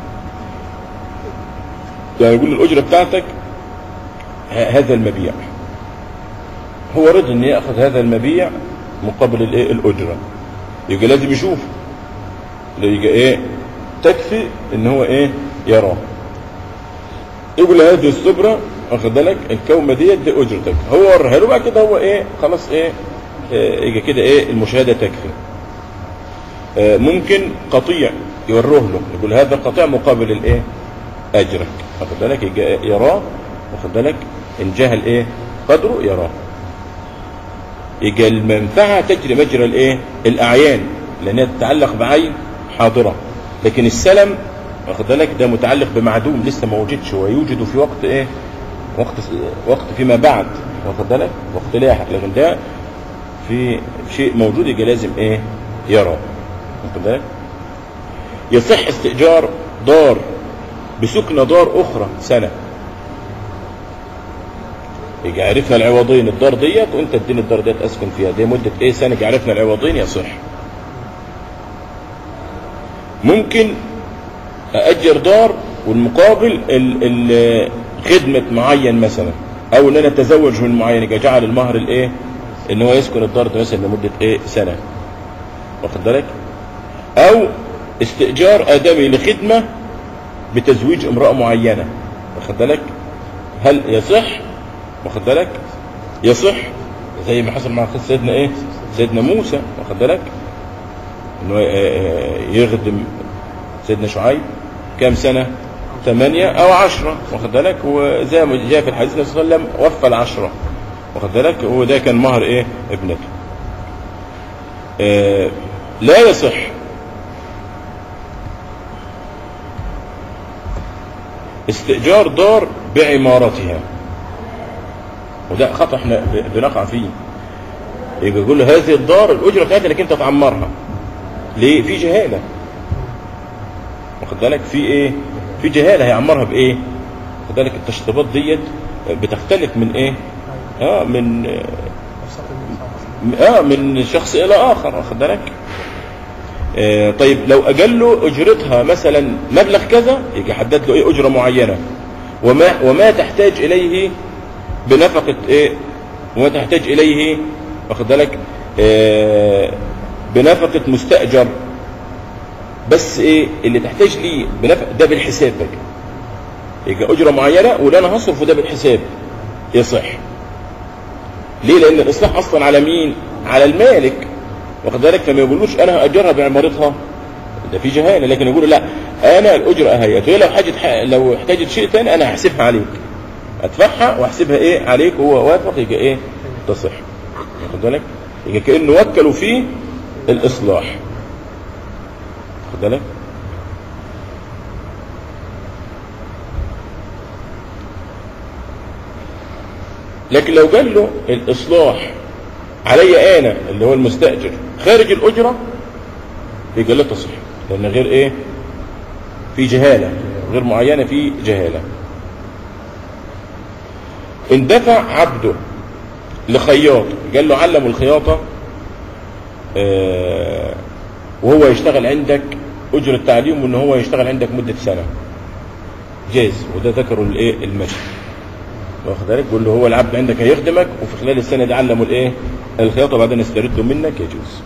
A: يعني يقول الأجرة بتاعتك ه- هذا المبيع هو رضي ان ياخذ هذا المبيع مقابل الايه الاجره يبقى لازم يشوف يبقى ايه تكفي ان هو ايه يراه يقول له هذه السبرة واخد بالك الكومه ديت دي اجرتك هو وريها له بقى كده هو ايه خلاص ايه آه، يبقى كده ايه المشاهده تكفي آه، ممكن قطيع يوروه له يقول هذا قطيع مقابل الايه اجرك واخد بالك يبقى يراه واخد بالك ان جهل ايه قدره يراه يبقى المنفعه تجري مجرى الايه الاعيان لانها تتعلق بعين حاضره لكن السلم واخد بالك ده متعلق بمعدوم لسه ما وجدش ويوجد في وقت ايه وقت وقت فيما بعد واخد بالك وقت لاحق لكن ده في شيء موجود يبقى لازم ايه يرى واخد بالك يصح استئجار دار بسكن دار اخرى سنه يجي عرفنا العوضين الدار ديت وانت اديني الدار ديت اسكن فيها دي مده ايه سنه يجي عرفنا العوضين يصح ممكن اجر دار والمقابل ال ال خدمه معين مثلا او ان انا اتزوج من معين يبقى جعل المهر الايه ان هو يسكن الدار ده مثلا لمده ايه سنه واخد بالك او استئجار ادمي لخدمه بتزويج امراه معينه واخد بالك هل يصح واخد بالك يصح زي ما حصل مع قصه سيدنا ايه سيدنا موسى واخد بالك انه يخدم سيدنا شعيب كام سنه ثمانية أو عشرة واخد بالك وزي ما جاء في الحديث النبي صلى الله عليه وسلم وفى العشرة واخد بالك وده كان مهر إيه ابنته آه لا يصح استئجار دار بعمارتها وده خطأ احنا ب- بنقع فيه يبقى يقول له هذه الدار الأجرة بتاعتها انك انت تعمرها ليه في جهالة واخد بالك في ايه في جهالة هيعمرها بايه واخد بالك التشطيبات ديت بتختلف من ايه اه من اه من شخص الى اخر واخد بالك آه طيب لو اجل له اجرتها مثلا مبلغ كذا يجي حدد له ايه اجره معينه وما وما تحتاج اليه بنفقه ايه وما تحتاج اليه واخد بالك آه بنفقه مستاجر بس ايه اللي تحتاج ليه بنفق ده بالحساب بقى يبقى اجره معينه ولا انا هصرف وده بالحساب يصح ليه لان الاصلاح اصلا على مين على المالك واخد بالك فما يقولوش انا هاجرها بعمارتها ده في جهاله لكن يقولوا لا انا الاجره اهيت وهي لو حاجت لو احتاجت شيء ثاني انا هحسبها عليك ادفعها واحسبها ايه عليك وهو وافق يبقى ايه تصح واخد بالك يبقى كانه وكلوا فيه الاصلاح واخد بالك لكن لو قال له الاصلاح علي انا اللي هو المستاجر خارج الاجره يبقى لا تصح لان غير ايه في جهاله غير معينه في جهاله ان دفع عبده لخياط قال له علمه الخياطه آه وهو يشتغل عندك اجره تعليم وان هو يشتغل عندك مده سنه جاز وده ذكره الايه المشي واخد بالك بيقول له هو العبد عندك هيخدمك وفي خلال السنه دي علمه الايه الخياطه وبعدين استرده منك يجوز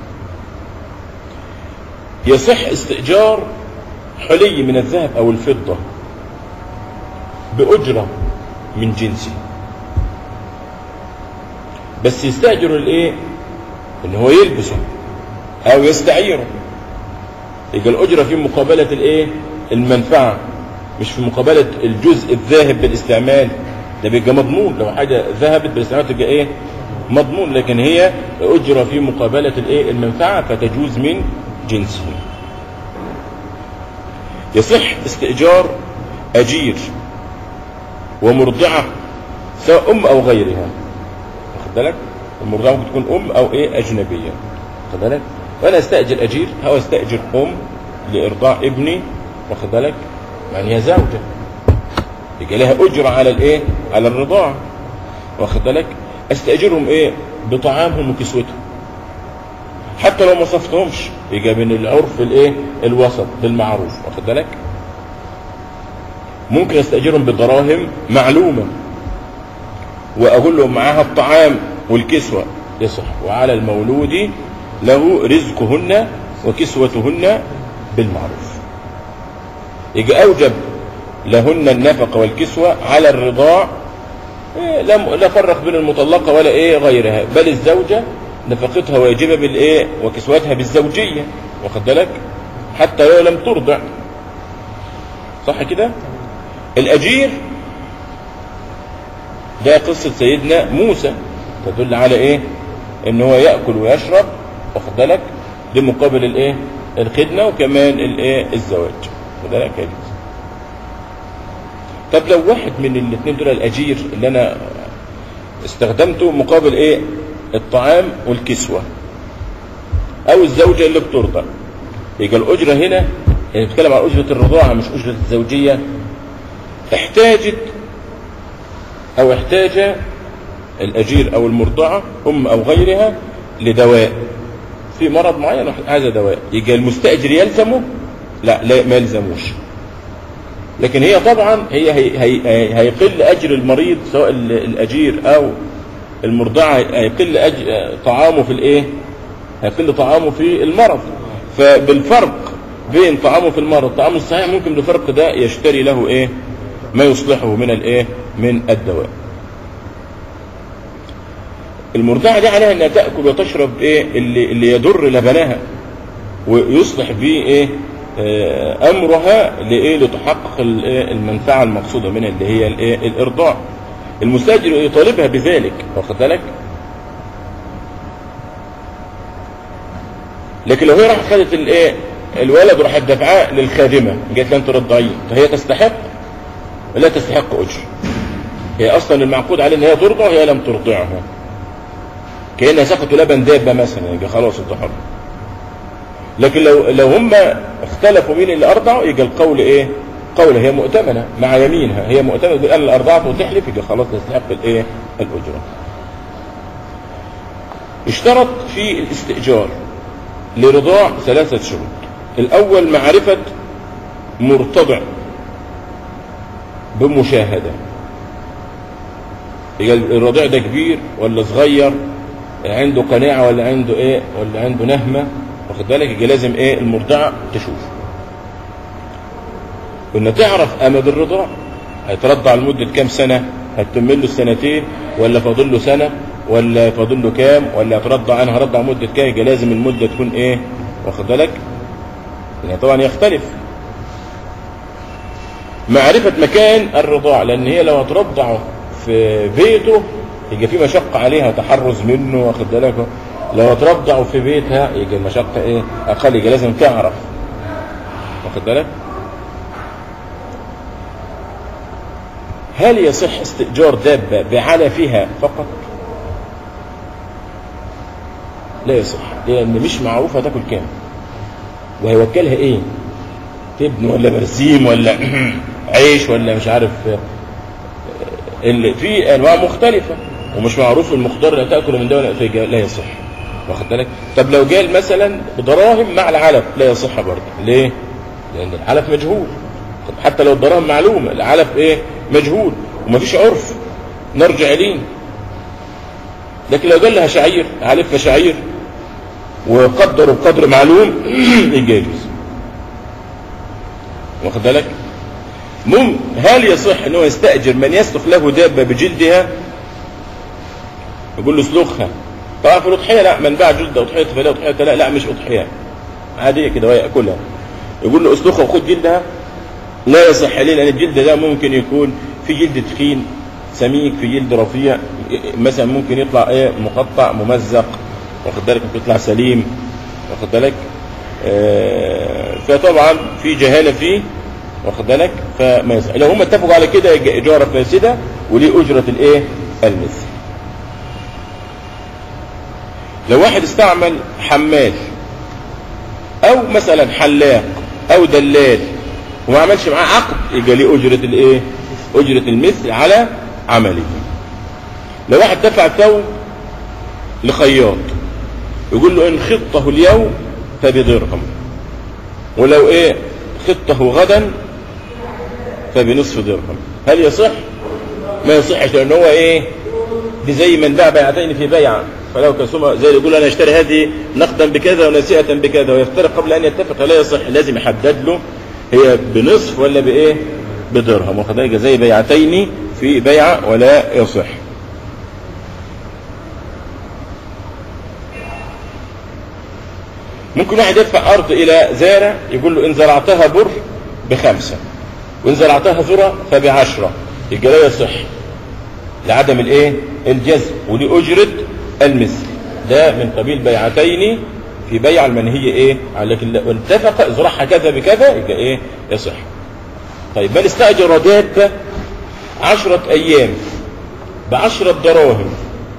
A: يصح استئجار حلي من الذهب او الفضه بأجرة من جنسه بس يستأجر الايه ان هو يلبسه او يستعيره يبقى الأجرة في مقابلة الايه المنفعة مش في مقابلة الجزء الذاهب بالاستعمال ده بيبقى مضمون لو حاجة ذهبت بالاستعمال تبقى ايه مضمون لكن هي أجرة في مقابلة الايه المنفعة فتجوز من جنسه يصح استئجار أجير ومرضعة سواء أم أو غيرها واخد بالك المرضعة ممكن تكون أم أو إيه أجنبية واخد بالك وأنا أستأجر أجير أو أستأجر أم لإرضاع ابني واخد بالك يعني هي زوجة يبقى لها أجرة على الإيه على الرضاعة واخد بالك أستأجرهم إيه بطعامهم وكسوتهم حتى لو ما صفتهمش يبقى من العرف الايه الوسط بالمعروف واخد بالك ممكن استاجرهم بدراهم معلومه واقول لهم معاها الطعام والكسوه يصح وعلى المولود له رزقهن وكسوتهن بالمعروف يجي اوجب لهن النفقه والكسوه على الرضاع إيه لم لا فرق بين المطلقه ولا ايه غيرها بل الزوجه نفقتها واجبه بالايه وكسوتها بالزوجيه واخد بالك حتى لو لم ترضع صح كده الاجير ده قصه سيدنا موسى تدل على ايه ان هو ياكل ويشرب واخد بالك لمقابل الايه الخدمه وكمان الايه الزواج واخد بالك يا جيز. طب لو واحد من الاثنين دول الاجير اللي انا استخدمته مقابل ايه الطعام والكسوة او الزوجة اللي بترضع يبقى الاجرة هنا يعني بتكلم عن اجرة الرضاعة مش اجرة الزوجية احتاجت او احتاج الاجير او المرضعة ام او غيرها لدواء في مرض معين هذا دواء يبقى المستأجر يلزمه لا لا ما يلزموش لكن هي طبعا هي هي هي هيقل اجر المريض سواء الاجير او المرضعة هيقل أج... طعامه في الايه هيقل طعامه في المرض فبالفرق بين طعامه في المرض طعامه الصحيح ممكن بالفرق ده يشتري له ايه ما يصلحه من الايه من الدواء المرضعة دي عليها انها تأكل وتشرب ايه اللي, اللي يضر لبنها ويصلح به ايه آه امرها لايه لتحقق المنفعة المقصودة منها اللي هي الايه الارضاع المستاجر يطالبها بذلك واخد بالك لكن لو هي راحت خدت الايه الولد وراحت دفعاه للخادمه قالت لها انت رضعيه فهي تستحق لا تستحق اجر هي اصلا المعقود عليه ان هي ترضع وهي لم ترضعها كانها سقط لبن دابه مثلا يبقى خلاص انت حر لكن لو لو هم اختلفوا مين اللي ارضعوا يبقى القول ايه قول هي مؤتمنة مع يمينها هي مؤتمنة بأن الأرضعت وتحلف يبقى خلاص تستحق الإيه الأجرة اشترط في الاستئجار لرضاع ثلاثة شروط الأول معرفة مرتضع بمشاهدة يبقى الرضيع ده كبير ولا صغير عنده قناعة ولا عنده ايه ولا عنده نهمة واخد بالك يبقى لازم ايه المرضعة تشوف وان تعرف امد الرضاع هيترضع لمدة كام سنة هتتم له السنتين ولا فاضل له سنة ولا فاضل له كام ولا هترضع انا هرضع مدة كام يبقى لازم المدة تكون ايه واخد بالك يعني طبعا يختلف معرفة مكان الرضاع لان هي لو هترضعه في بيته يبقى في مشقة عليها تحرز منه واخد بالك لو هترضعه في بيتها يبقى المشقة ايه اقل يبقى لازم تعرف واخد بالك هل يصح استئجار دابة بعلفها فقط لا يصح لأن مش معروفة تاكل كام وهيوكلها ايه تبن ولا برسيم ولا عيش ولا مش عارف اللي في انواع مختلفة ومش معروف المختار لا تاكل من ده ولا لا يصح واخد بالك طب لو جال مثلا بدراهم مع العلف لا يصح برضه ليه لان العلف مجهول حتى لو الدراهم معلومة العلف ايه مجهول ومفيش عرف نرجع لين لكن لو قال لها شعير علفها شعير وقدروا بقدر معلوم يجوز واخد بالك مم هل يصح ان هو يستاجر من يسلخ له دابه بجلدها يقول له اسلخها طبعا في الاضحيه لا من باع جلد اضحيه فلا اضحيه لا لا مش اضحيه عاديه كده وياكلها يقول له اسلخها وخد جلدها لا يصح ليه لان الجلد ده ممكن يكون في جلد تخين سميك في جلد رفيع مثلا ممكن يطلع ايه مقطع ممزق واخد بالك ممكن يطلع سليم واخد بالك آه فطبعا في جهاله فيه واخد بالك فما يصح لو هم اتفقوا على كده يبقى اجاره فاسده وليه اجره الايه المثل لو واحد استعمل حمال او مثلا حلاق او دلال وما عملش معاه عقد يبقى ليه اجره الايه اجره المثل على عمله لو واحد دفع ثوب لخياط يقول له ان خطه اليوم فبدرهم ولو ايه خطه غدا فبنصف درهم هل يصح ما يصحش لان هو ايه دي زي من باع بيعتين في بيعه فلو كسوما زي يقول انا اشتري هذه نقدا بكذا ونسيئه بكذا ويفترق قبل ان يتفق لا يصح لازم يحدد له هي بنصف ولا بايه بدرهم واخد بالك زي بيعتين في بيعه ولا يصح ممكن واحد يدفع ارض الى زارع يقول له ان زرعتها بر بخمسه وان زرعتها ذره فبعشره يبقى لا يصح لعدم الايه الجزم ودي اجره المثل ده من قبيل بيعتين في بيع المنهي ايه لكن لو اتفق ازرعها كذا بكذا يبقى ايه يصح طيب من استاجر دابه عشرة ايام بعشرة دراهم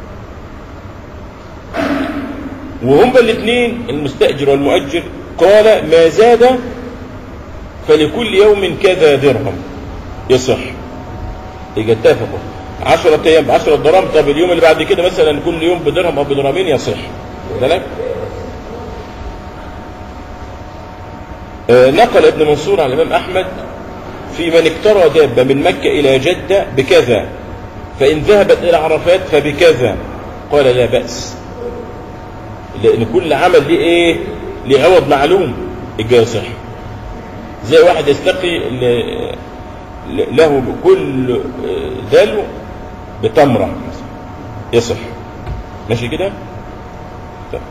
A: وهما الاثنين المستأجر والمؤجر قال ما زاد فلكل يوم كذا درهم يصح يبقى اتفقوا 10 ايام ب 10 دراهم طب اليوم اللي بعد كده مثلا كل يوم بدرهم او بدرهمين يصح بالك آه نقل ابن منصور عن الامام احمد في من اقترى دابه من مكه الى جده بكذا فان ذهبت الى عرفات فبكذا قال لا باس لان كل عمل ليه ايه ليه عوض معلوم يبقى يصح زي واحد يستقي له كل دلو بتمرة يصح ماشي كده طيب.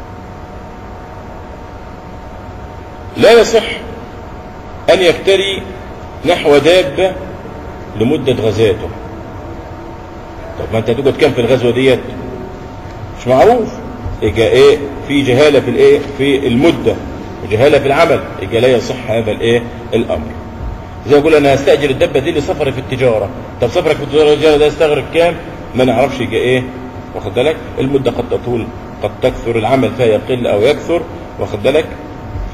A: لا يصح أن يكتري نحو دابة لمدة غزاته طب ما انت هتقعد كام في الغزوة ديت مش معروف يبقى ايه في جهالة في الايه في المدة وجهالة في العمل يبقى لا يصح هذا الايه الامر زي يقول انا هستاجر الدبه دي لسفري في التجاره طب سفرك في التجاره ده يستغرق كام ما نعرفش يجي ايه واخد بالك المده قد تطول قد تكثر العمل فيها يقل او يكثر واخد بالك ف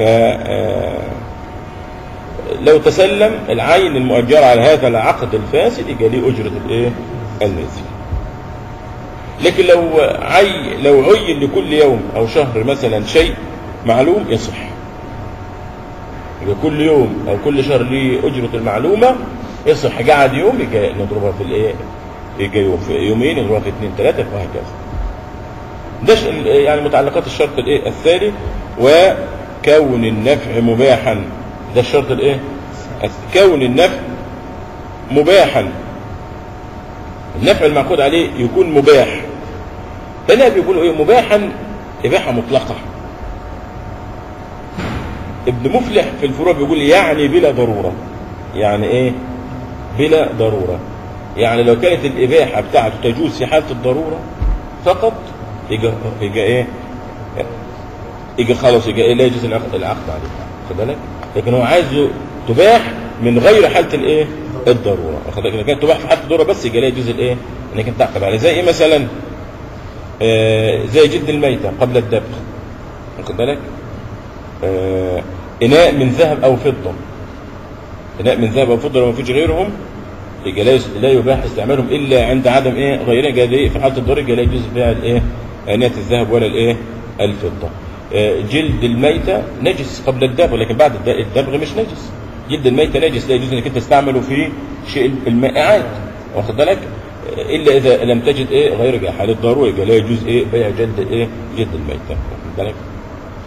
A: لو تسلم العين المؤجر على هذا العقد الفاسد يبقى ليه اجره الايه المثل لكن لو عي لو عين لكل يوم او شهر مثلا شيء معلوم يصح يبقى كل يوم او كل شهر ليه اجره المعلومه يصح قعد يوم يجي نضربها في الايه يجي يوم في يومين نضربها في اثنين ثلاثه وهكذا ده يعني متعلقات الشرط الايه الثاني وكون النفع مباحا ده الشرط الايه كون النفع مباحا النفع المعقود عليه يكون مباح هنا بيقولوا ايه مباحا اباحه مطلقه ابن مفلح في الفروع بيقول يعني بلا ضرورة يعني ايه بلا ضرورة يعني لو كانت الإباحة بتاعته تجوز في حالة الضرورة فقط يجي يجي ايه يجي خلاص يجي إيه لا يجوز العقد, العقد عليه خد بالك لكن هو عايزه تباح من غير حالة الايه الضرورة واخد بالك كانت تباح في حالة الضرورة بس يجي لا يجوز الايه انك انت تعقد عليه زي ايه مثلا آه زي جد الميتة قبل الذبح واخد بالك آه إناء من ذهب أو فضة إناء من ذهب أو فضة لو ما فيش غيرهم يبقى لا يباح استعمالهم إلا عند عدم إيه غيرها جاي في حالة الضر لا يجوز بيع الإيه آنية الذهب ولا الإيه الفضة آه جلد الميتة نجس قبل الدبغ لكن بعد الدبغ مش نجس جلد الميتة نجس لا يجوز انك انت تستعمله في شيء المائعات واخد بالك الا اذا لم تجد ايه غير حاله ضروره يبقى لا يجوز ايه بيع جلد ايه جلد الميتة واخد بالك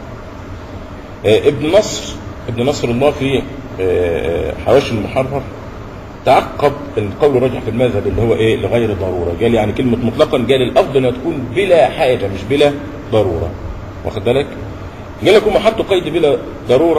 A: ابن نصر ابن نصر الله في حواشي المحرر تعقب القول الراجح في المذهب اللي هو ايه لغير ضروره قال يعني كلمه مطلقا قال الافضل انها تكون بلا حاجه مش بلا ضروره واخد بالك قال لك هم حطوا قيد بلا ضروره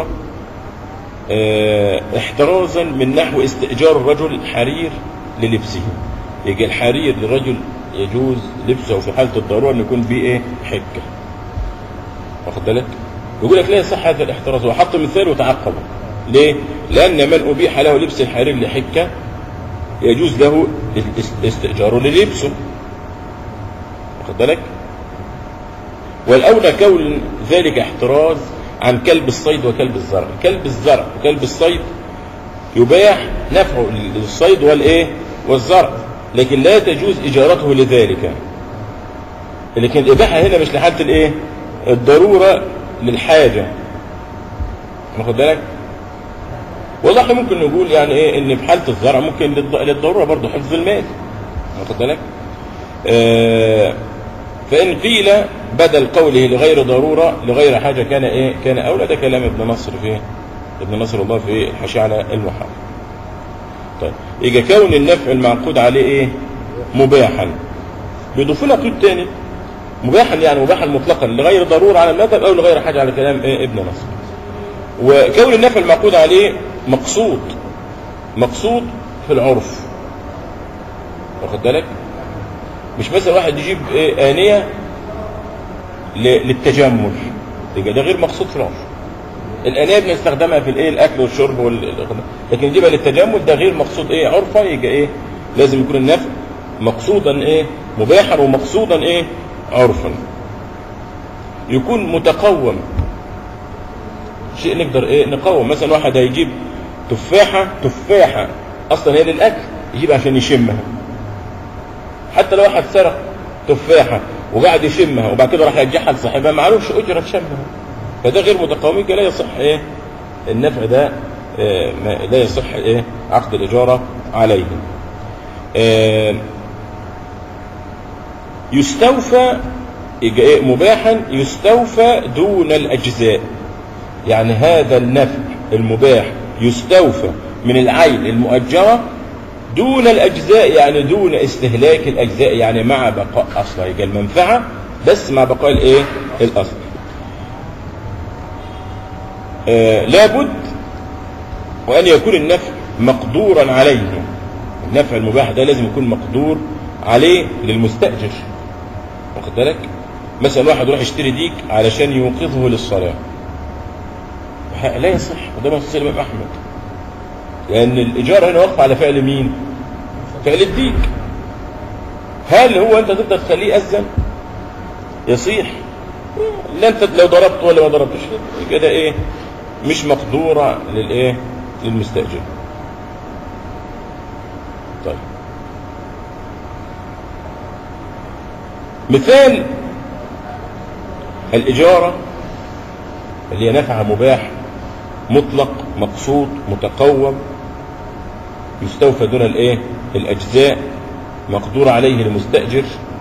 A: اه احترازا من نحو استئجار الرجل حرير للبسه يجي الحرير للرجل يجوز لبسه في حاله الضروره ان يكون فيه ايه حكه واخد بالك يقول لك لا يصح هذا الاحتراز وحط مثال وتعقبه ليه لان من ابيح له لبس الحرير لحكه يجوز له استئجاره للبسه واخد بالك والاولى كون ذلك احتراز عن كلب الصيد وكلب الزرع كلب الزرع وكلب الصيد يباح نفعه للصيد والايه والزرع لكن لا تجوز اجارته لذلك لكن الاباحه هنا مش لحاله الايه الضروره للحاجه واخد بالك والله احنا ممكن نقول يعني ايه ان في حاله الزرع ممكن للضروره برضه حفظ المال واخد بالك آه فان قيل بدل قوله لغير ضروره لغير حاجه كان ايه كان اولى ده كلام ابن نصر في ابن نصر الله في الحاشيه على المحرم طيب يجي كون النفع المعقود عليه ايه مباحا بيضيف لها قيد تاني مباحا يعني مباحا مطلقا لغير ضروره على المذهب او لغير حاجه على كلام ايه ابن نصر وكون النفع المعقود عليه مقصود مقصود في العرف واخد بالك مش مثلا واحد يجيب ايه آنية للتجمل يبقى ده غير مقصود في العرف الآنية بنستخدمها في الايه الاكل والشرب وال... لكن يجيبها للتجمل ده غير مقصود ايه عرفا يبقى ايه لازم يكون النفع مقصودا ايه مباحا ومقصودا ايه عرفا يكون متقوم شيء نقدر ايه نقوم مثلا واحد هيجيب تفاحة تفاحة اصلا هي للاكل يجيبها عشان يشمها حتى لو واحد سرق تفاحة وقعد يشمها وبعد كده راح يرجعها لصاحبها معلوش اجرة شمها فده غير متقوم لا يصح ايه النفع ده إيه لا يصح ايه عقد الاجارة عليه إيه يستوفى إيه مباحا يستوفى دون الاجزاء يعني هذا النفع المباح يستوفى من العين المؤجرة دون الأجزاء يعني دون استهلاك الأجزاء يعني مع بقاء أصلها يبقى المنفعة بس مع بقاء الإيه؟ الأصل آه لابد وأن يكون النفع مقدورا عليه النفع المباح ده لازم يكون مقدور عليه للمستأجر واخد بالك مثلا واحد يروح يشتري ديك علشان يوقظه للصلاه لا يصح وده منصوص الامام احمد لان الايجار هنا واقف على فعل مين فعل الديك هل هو انت تقدر تخليه اذن يصيح لا انت لو ضربته ولا ما ضربتش كده ايه مش مقدوره للايه للمستاجر طيب مثال الاجاره اللي هي نفع مباح مطلق مقصود متقوم يستوفى دون الايه الاجزاء مقدور عليه المستاجر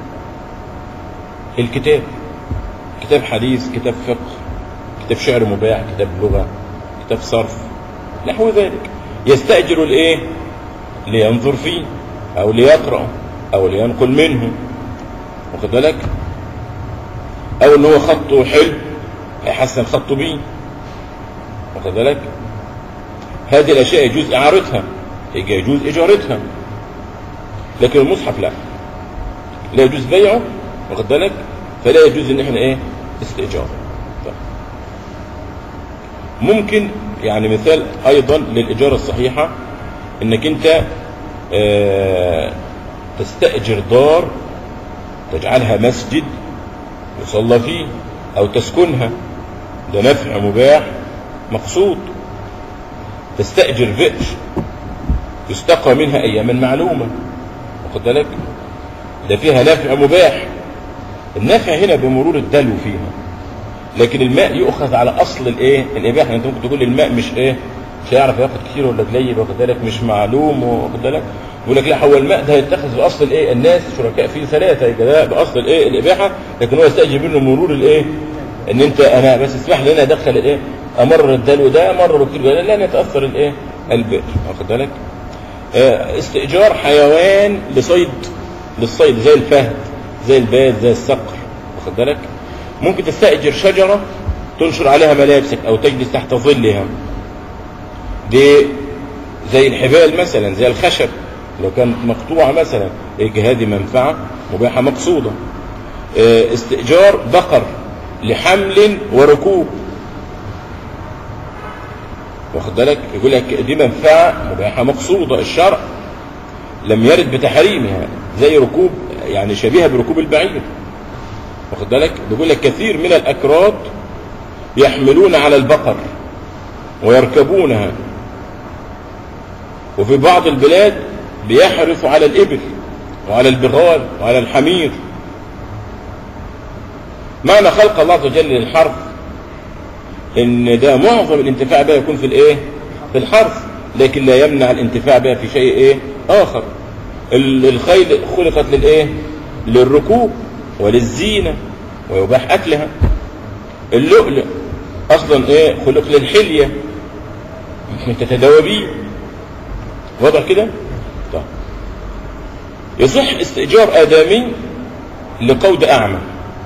A: الكتاب كتاب حديث كتاب فقه كتاب شعر مباح كتاب لغه كتاب صرف نحو ذلك يستاجر الايه لينظر فيه او ليقرا او لينقل منه واخد بالك او ان هو خطه حلو هيحسن خطه بيه واخد بالك هذه الاشياء يجوز اعارتها يجوز اجارتها لكن المصحف لا لا يجوز بيعه واخد بالك فلا يجوز ان احنا ايه استئجاره طيب. ممكن يعني مثال ايضا للاجاره الصحيحه انك انت اه تستاجر دار تجعلها مسجد يصلى فيه او تسكنها ده نفع مباح مقصود تستأجر بئر يستقى منها أياما معلومة واخد بالك ده فيها نفع مباح النفع هنا بمرور الدلو فيها لكن الماء يؤخذ على أصل الإيه الإباحة أنت ممكن تقول الماء مش إيه مش هيعرف ياخد كتير ولا قليل واخد بالك مش معلوم واخد بالك يقول لك لا هو الماء ده هيتخذ باصل الايه الناس شركاء فيه ثلاثه يبقى ده باصل الايه الاباحه لكن هو يستاجر منه مرور الايه ان انت انا بس اسمح لي انا ادخل الايه امر الدلو ده امر كتير لا لا يتاثر الايه البئر واخد بالك آه، استئجار حيوان لصيد للصيد زي الفهد زي الباد زي الصقر واخد بالك ممكن تستأجر شجرة تنشر عليها ملابسك او تجلس تحت ظلها دي زي الحبال مثلا زي الخشب لو كانت مقطوعة مثلا يجي هذه منفعة مباحة مقصودة آه، استئجار بقر لحمل وركوب واخد بالك يقول لك دي منفعة مباحة مقصودة الشرع لم يرد بتحريمها زي ركوب يعني شبيهة بركوب البعير واخد بالك بيقول لك كثير من الأكراد يحملون على البقر ويركبونها وفي بعض البلاد بيحرصوا على الإبل وعلى البغال وعلى الحمير معنى خلق الله عز وجل للحرث ان ده معظم الانتفاع بها يكون في الايه في الحرث لكن لا يمنع الانتفاع بها في شيء ايه اخر ال- الخيل خلقت للايه للركوب وللزينة ويباح اكلها اللؤلؤ اصلا ايه خلق للحلية ممكن تتداوى بيه واضح كده طيب يصح استئجار آدمي لقود أعمى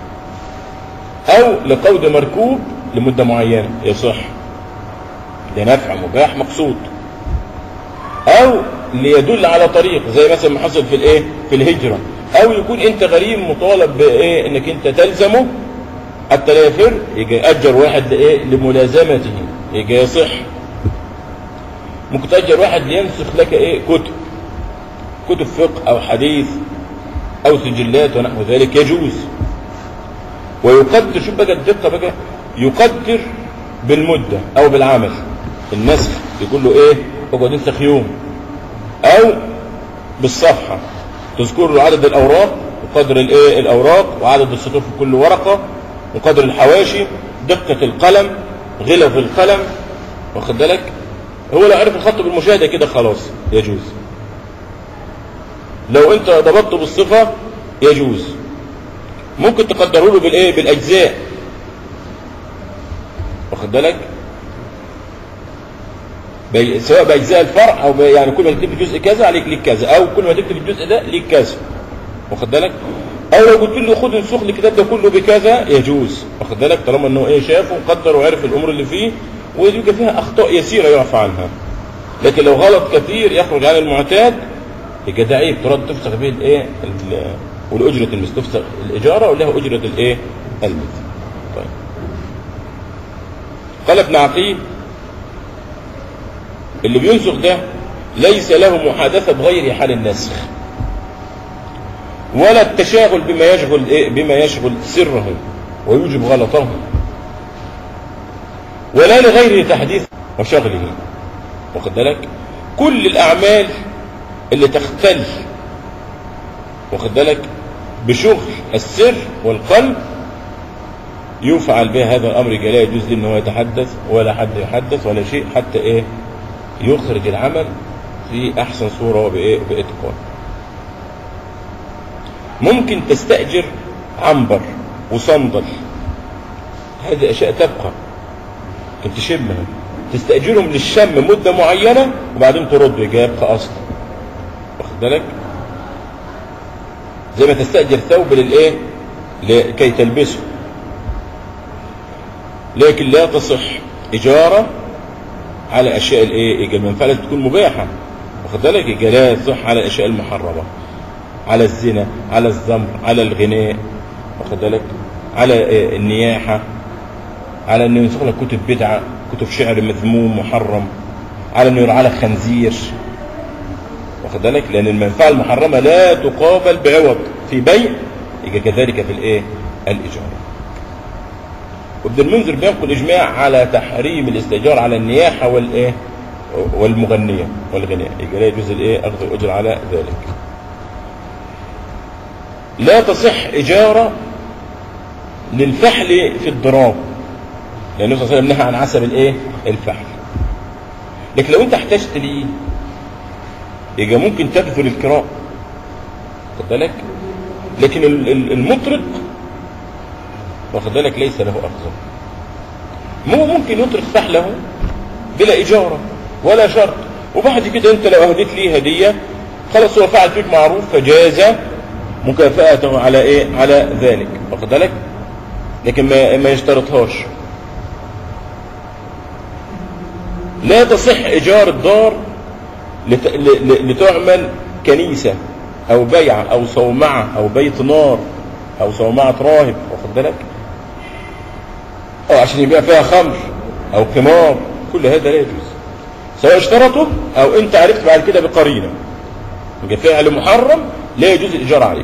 A: أو لقود مركوب لمدة معينة يصح ده نفع مباح مقصود أو ليدل على طريق زي مثلا ما حصل في الايه في الهجرة أو يكون أنت غريم مطالب بإيه إنك أنت تلزمه حتى لا يفر يجي أجر واحد لإيه لملازمته يجي يصح ممكن تأجر واحد لينسخ لك إيه كتب كتب فقه أو حديث أو سجلات ونحو ذلك يجوز ويقدر شوف بقى الدقة بقى يقدر بالمدة أو بالعمل النسخ يقول له إيه اقعد انسخ يوم أو بالصفحة تذكر له عدد الأوراق وقدر الإيه الأوراق وعدد السطور في كل ورقة وقدر الحواشي دقة القلم غلظ القلم واخد بالك هو لو عرف الخط بالمشاهدة كده خلاص يجوز لو انت ضبطته بالصفة يجوز ممكن تقدره له بالايه بالاجزاء واخد بالك بي... سواء باجزاء الفرع او ب... يعني كل ما تكتب في جزء كذا عليك ليك كذا او كل ما تكتب في الجزء ده ليك كذا واخد بالك او لو قلت له خد انسخ لي الكتاب ده كله بكذا يجوز واخد بالك طالما انه ايه شافه وقدر وعرف الامور اللي فيه ويبقى فيها اخطاء يسيره يعفى عنها لكن لو غلط كثير يخرج عن المعتاد يبقى ده عيب ترد تفسخ به الايه ال- والاجره المستفسخ الاجاره ولها اجره الايه المثل طيب قال ابن عقيل اللي بينسخ ده ليس له محادثه بغير حال النسخ ولا التشاغل بما يشغل إيه بما يشغل سره ويوجب غلطه ولا لغيره تحديث وشغله واخد بالك كل الاعمال اللي تختل واخد بالك بشغل السر والقلب يفعل بها هذا الامر لا يجوز له ان هو يتحدث ولا حد يحدث ولا شيء حتى ايه يخرج العمل في احسن صوره وبايه باتقان ممكن تستاجر عنبر وصندل هذه اشياء تبقى انت تشمها تستاجرهم للشم مده معينه وبعدين ترد يبقى اصلا واخد بالك زي ما تستاجر ثوب للايه لكي تلبسه لكن لا تصح اجاره على اشياء الايه يبقى المنفعه لازم تكون مباحه واخد بالك يبقى لا تصح على الاشياء المحرمه على الزنا على الزمر على الغناء واخد بالك على إيه النياحه على انه ينسخ لك كتب بدعه كتب شعر مذموم محرم على انه يرعى لك خنزير واخد بالك لان المنفعه المحرمه لا تقابل بعوض في بيع يبقى كذلك في الايه الاجاره وابن المنذر بينقل اجماع على تحريم الاستئجار على النياحه والايه والمغنيه والغناء يبقى لا يجوز الايه اخذ الاجر على ذلك لا تصح اجاره للفحل في الضراب لان النبي صلى الله عليه وسلم نهى عن عسب الايه الفحل لكن لو انت احتجت ليه يبقى ممكن تبذل الكراء واخد بالك لكن ال- ال- المطرب واخد بالك ليس له اخذ مو ممكن يطرق فحله بلا اجاره ولا شرط وبعد كده انت لو اهديت ليه هديه خلاص هو فعل فيك معروف فجاز مكافأته على ايه على ذلك واخد بالك لكن ما ما يشترطهاش لا تصح ايجار الدار لت... ل... ل... لتعمل كنيسه او بيعه او صومعه او بيت نار او صومعه راهب واخد بالك او عشان يبيع فيها خمر او قمار كل هذا لا يجوز سواء اشترطه او انت عرفت بعد كده بقرينه يبقى فعل محرم لا يجوز الايجار عليه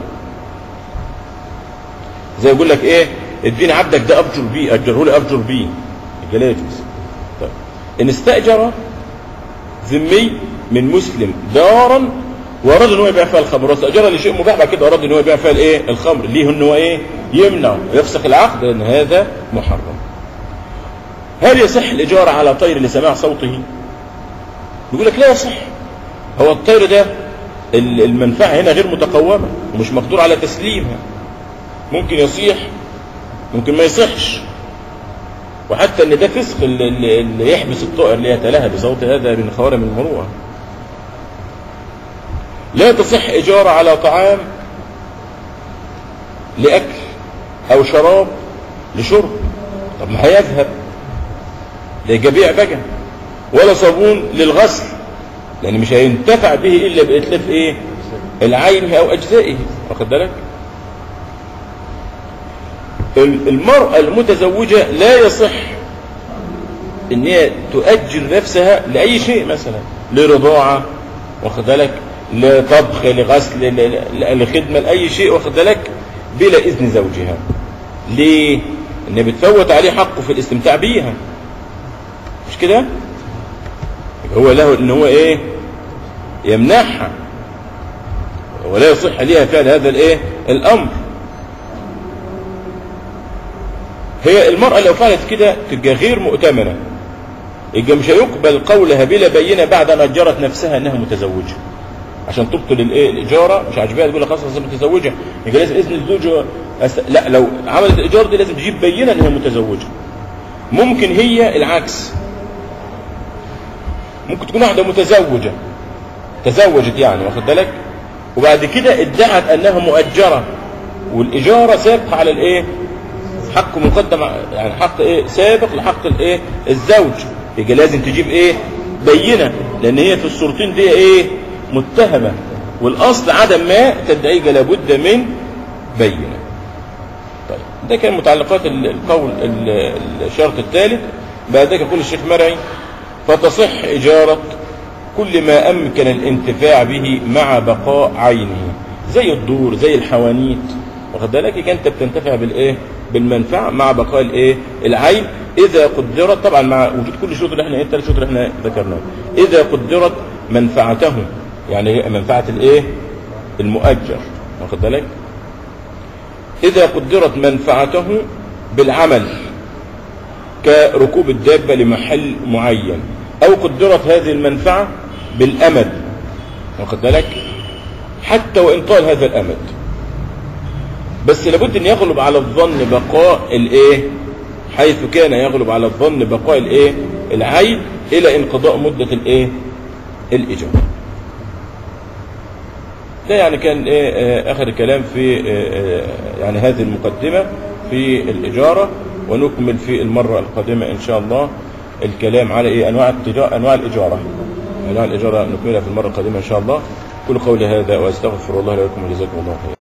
A: زي يقول لك ايه اديني عبدك ده ابجر بيه اجره لي ابجر بيه يبقى لا يجوز طيب ان استاجر ذمي من مسلم دارا واراد ان هو يبيع فيها الخمر واستاجرها لشيء مباح بعد كده اراد ان هو يبيع فيها الايه الخمر ليه ان هو ايه يمنع ويفسخ العقد لان هذا محرم هل يصح الايجار على طير لسماع صوته يقول لك لا يصح هو الطير ده المنفعه هنا غير متقومه ومش مقدور على تسليمها ممكن يصيح ممكن ما يصحش وحتى ان ده فسق اللي, اللي يحبس الطائر ليتلهى بصوت هذا من خوارم المروءه لا تصح اجاره على طعام لاكل او شراب لشرب طب ما هيذهب لجبيع بقى ولا صابون للغسل لان مش هينتفع به الا باتلاف ايه العين او اجزائه واخد بالك المرأة المتزوجة لا يصح ان هي تؤجر نفسها لأي شيء مثلا لرضاعة واخد بالك لطبخ لغسل لخدمة لأي شيء واخد بالك بلا إذن زوجها ليه؟ ان بتفوت عليه حقه في الاستمتاع بيها مش كده؟ هو له ان هو ايه؟ يمنعها ولا يصح لها فعل هذا الايه؟ الامر هي المرأة لو فعلت كده تبقى غير مؤتمنة يبقى مش هيقبل قولها بلا بينة بعد أن أجرت نفسها أنها متزوجة عشان تبطل الايه الإجارة مش عاجباها تقول لك خلاص أنا متزوجة يبقى لازم إذن الزوج أست... لا لو عملت الإيجار دي لازم تجيب بينة أنها متزوجة ممكن هي العكس ممكن تكون واحدة متزوجة تزوجت يعني واخد بالك وبعد كده ادعت أنها مؤجرة والإجارة سابقة على الإيه حق مقدم يعني حق ايه سابق لحق الايه الزوج يبقى لازم تجيب ايه بينه لان هي في الصورتين دي ايه متهمه والاصل عدم ما تدعيه لابد من بينه طيب ده كان متعلقات القول الشرط الثالث بعد ذلك يقول الشيخ مرعي فتصح اجاره كل ما امكن الانتفاع به مع بقاء عينه زي الدور زي الحوانيت واخد بالك انت بتنتفع بالايه بالمنفعه مع بقاء الايه العين اذا قدرت طبعا مع وجود كل الشروط اللي احنا ايه الثلاث شروط اللي احنا ذكرناها اذا قدرت منفعته يعني منفعه الايه المؤجر واخد بالك اذا قدرت منفعته بالعمل كركوب الدابه لمحل معين او قدرت هذه المنفعه بالامد واخد بالك حتى وان طال هذا الامد بس لابد ان يغلب على الظن بقاء الايه حيث كان يغلب على الظن بقاء الايه العين الى انقضاء مدة الايه الاجابة ده يعني كان ايه آه اخر كلام في آه يعني هذه المقدمة في الاجارة ونكمل في المرة القادمة ان شاء الله الكلام على ايه انواع التجارة انواع الاجارة انواع الاجارة نكملها في المرة القادمة ان شاء الله كل قولي هذا واستغفر الله لكم وجزاكم الله خيرا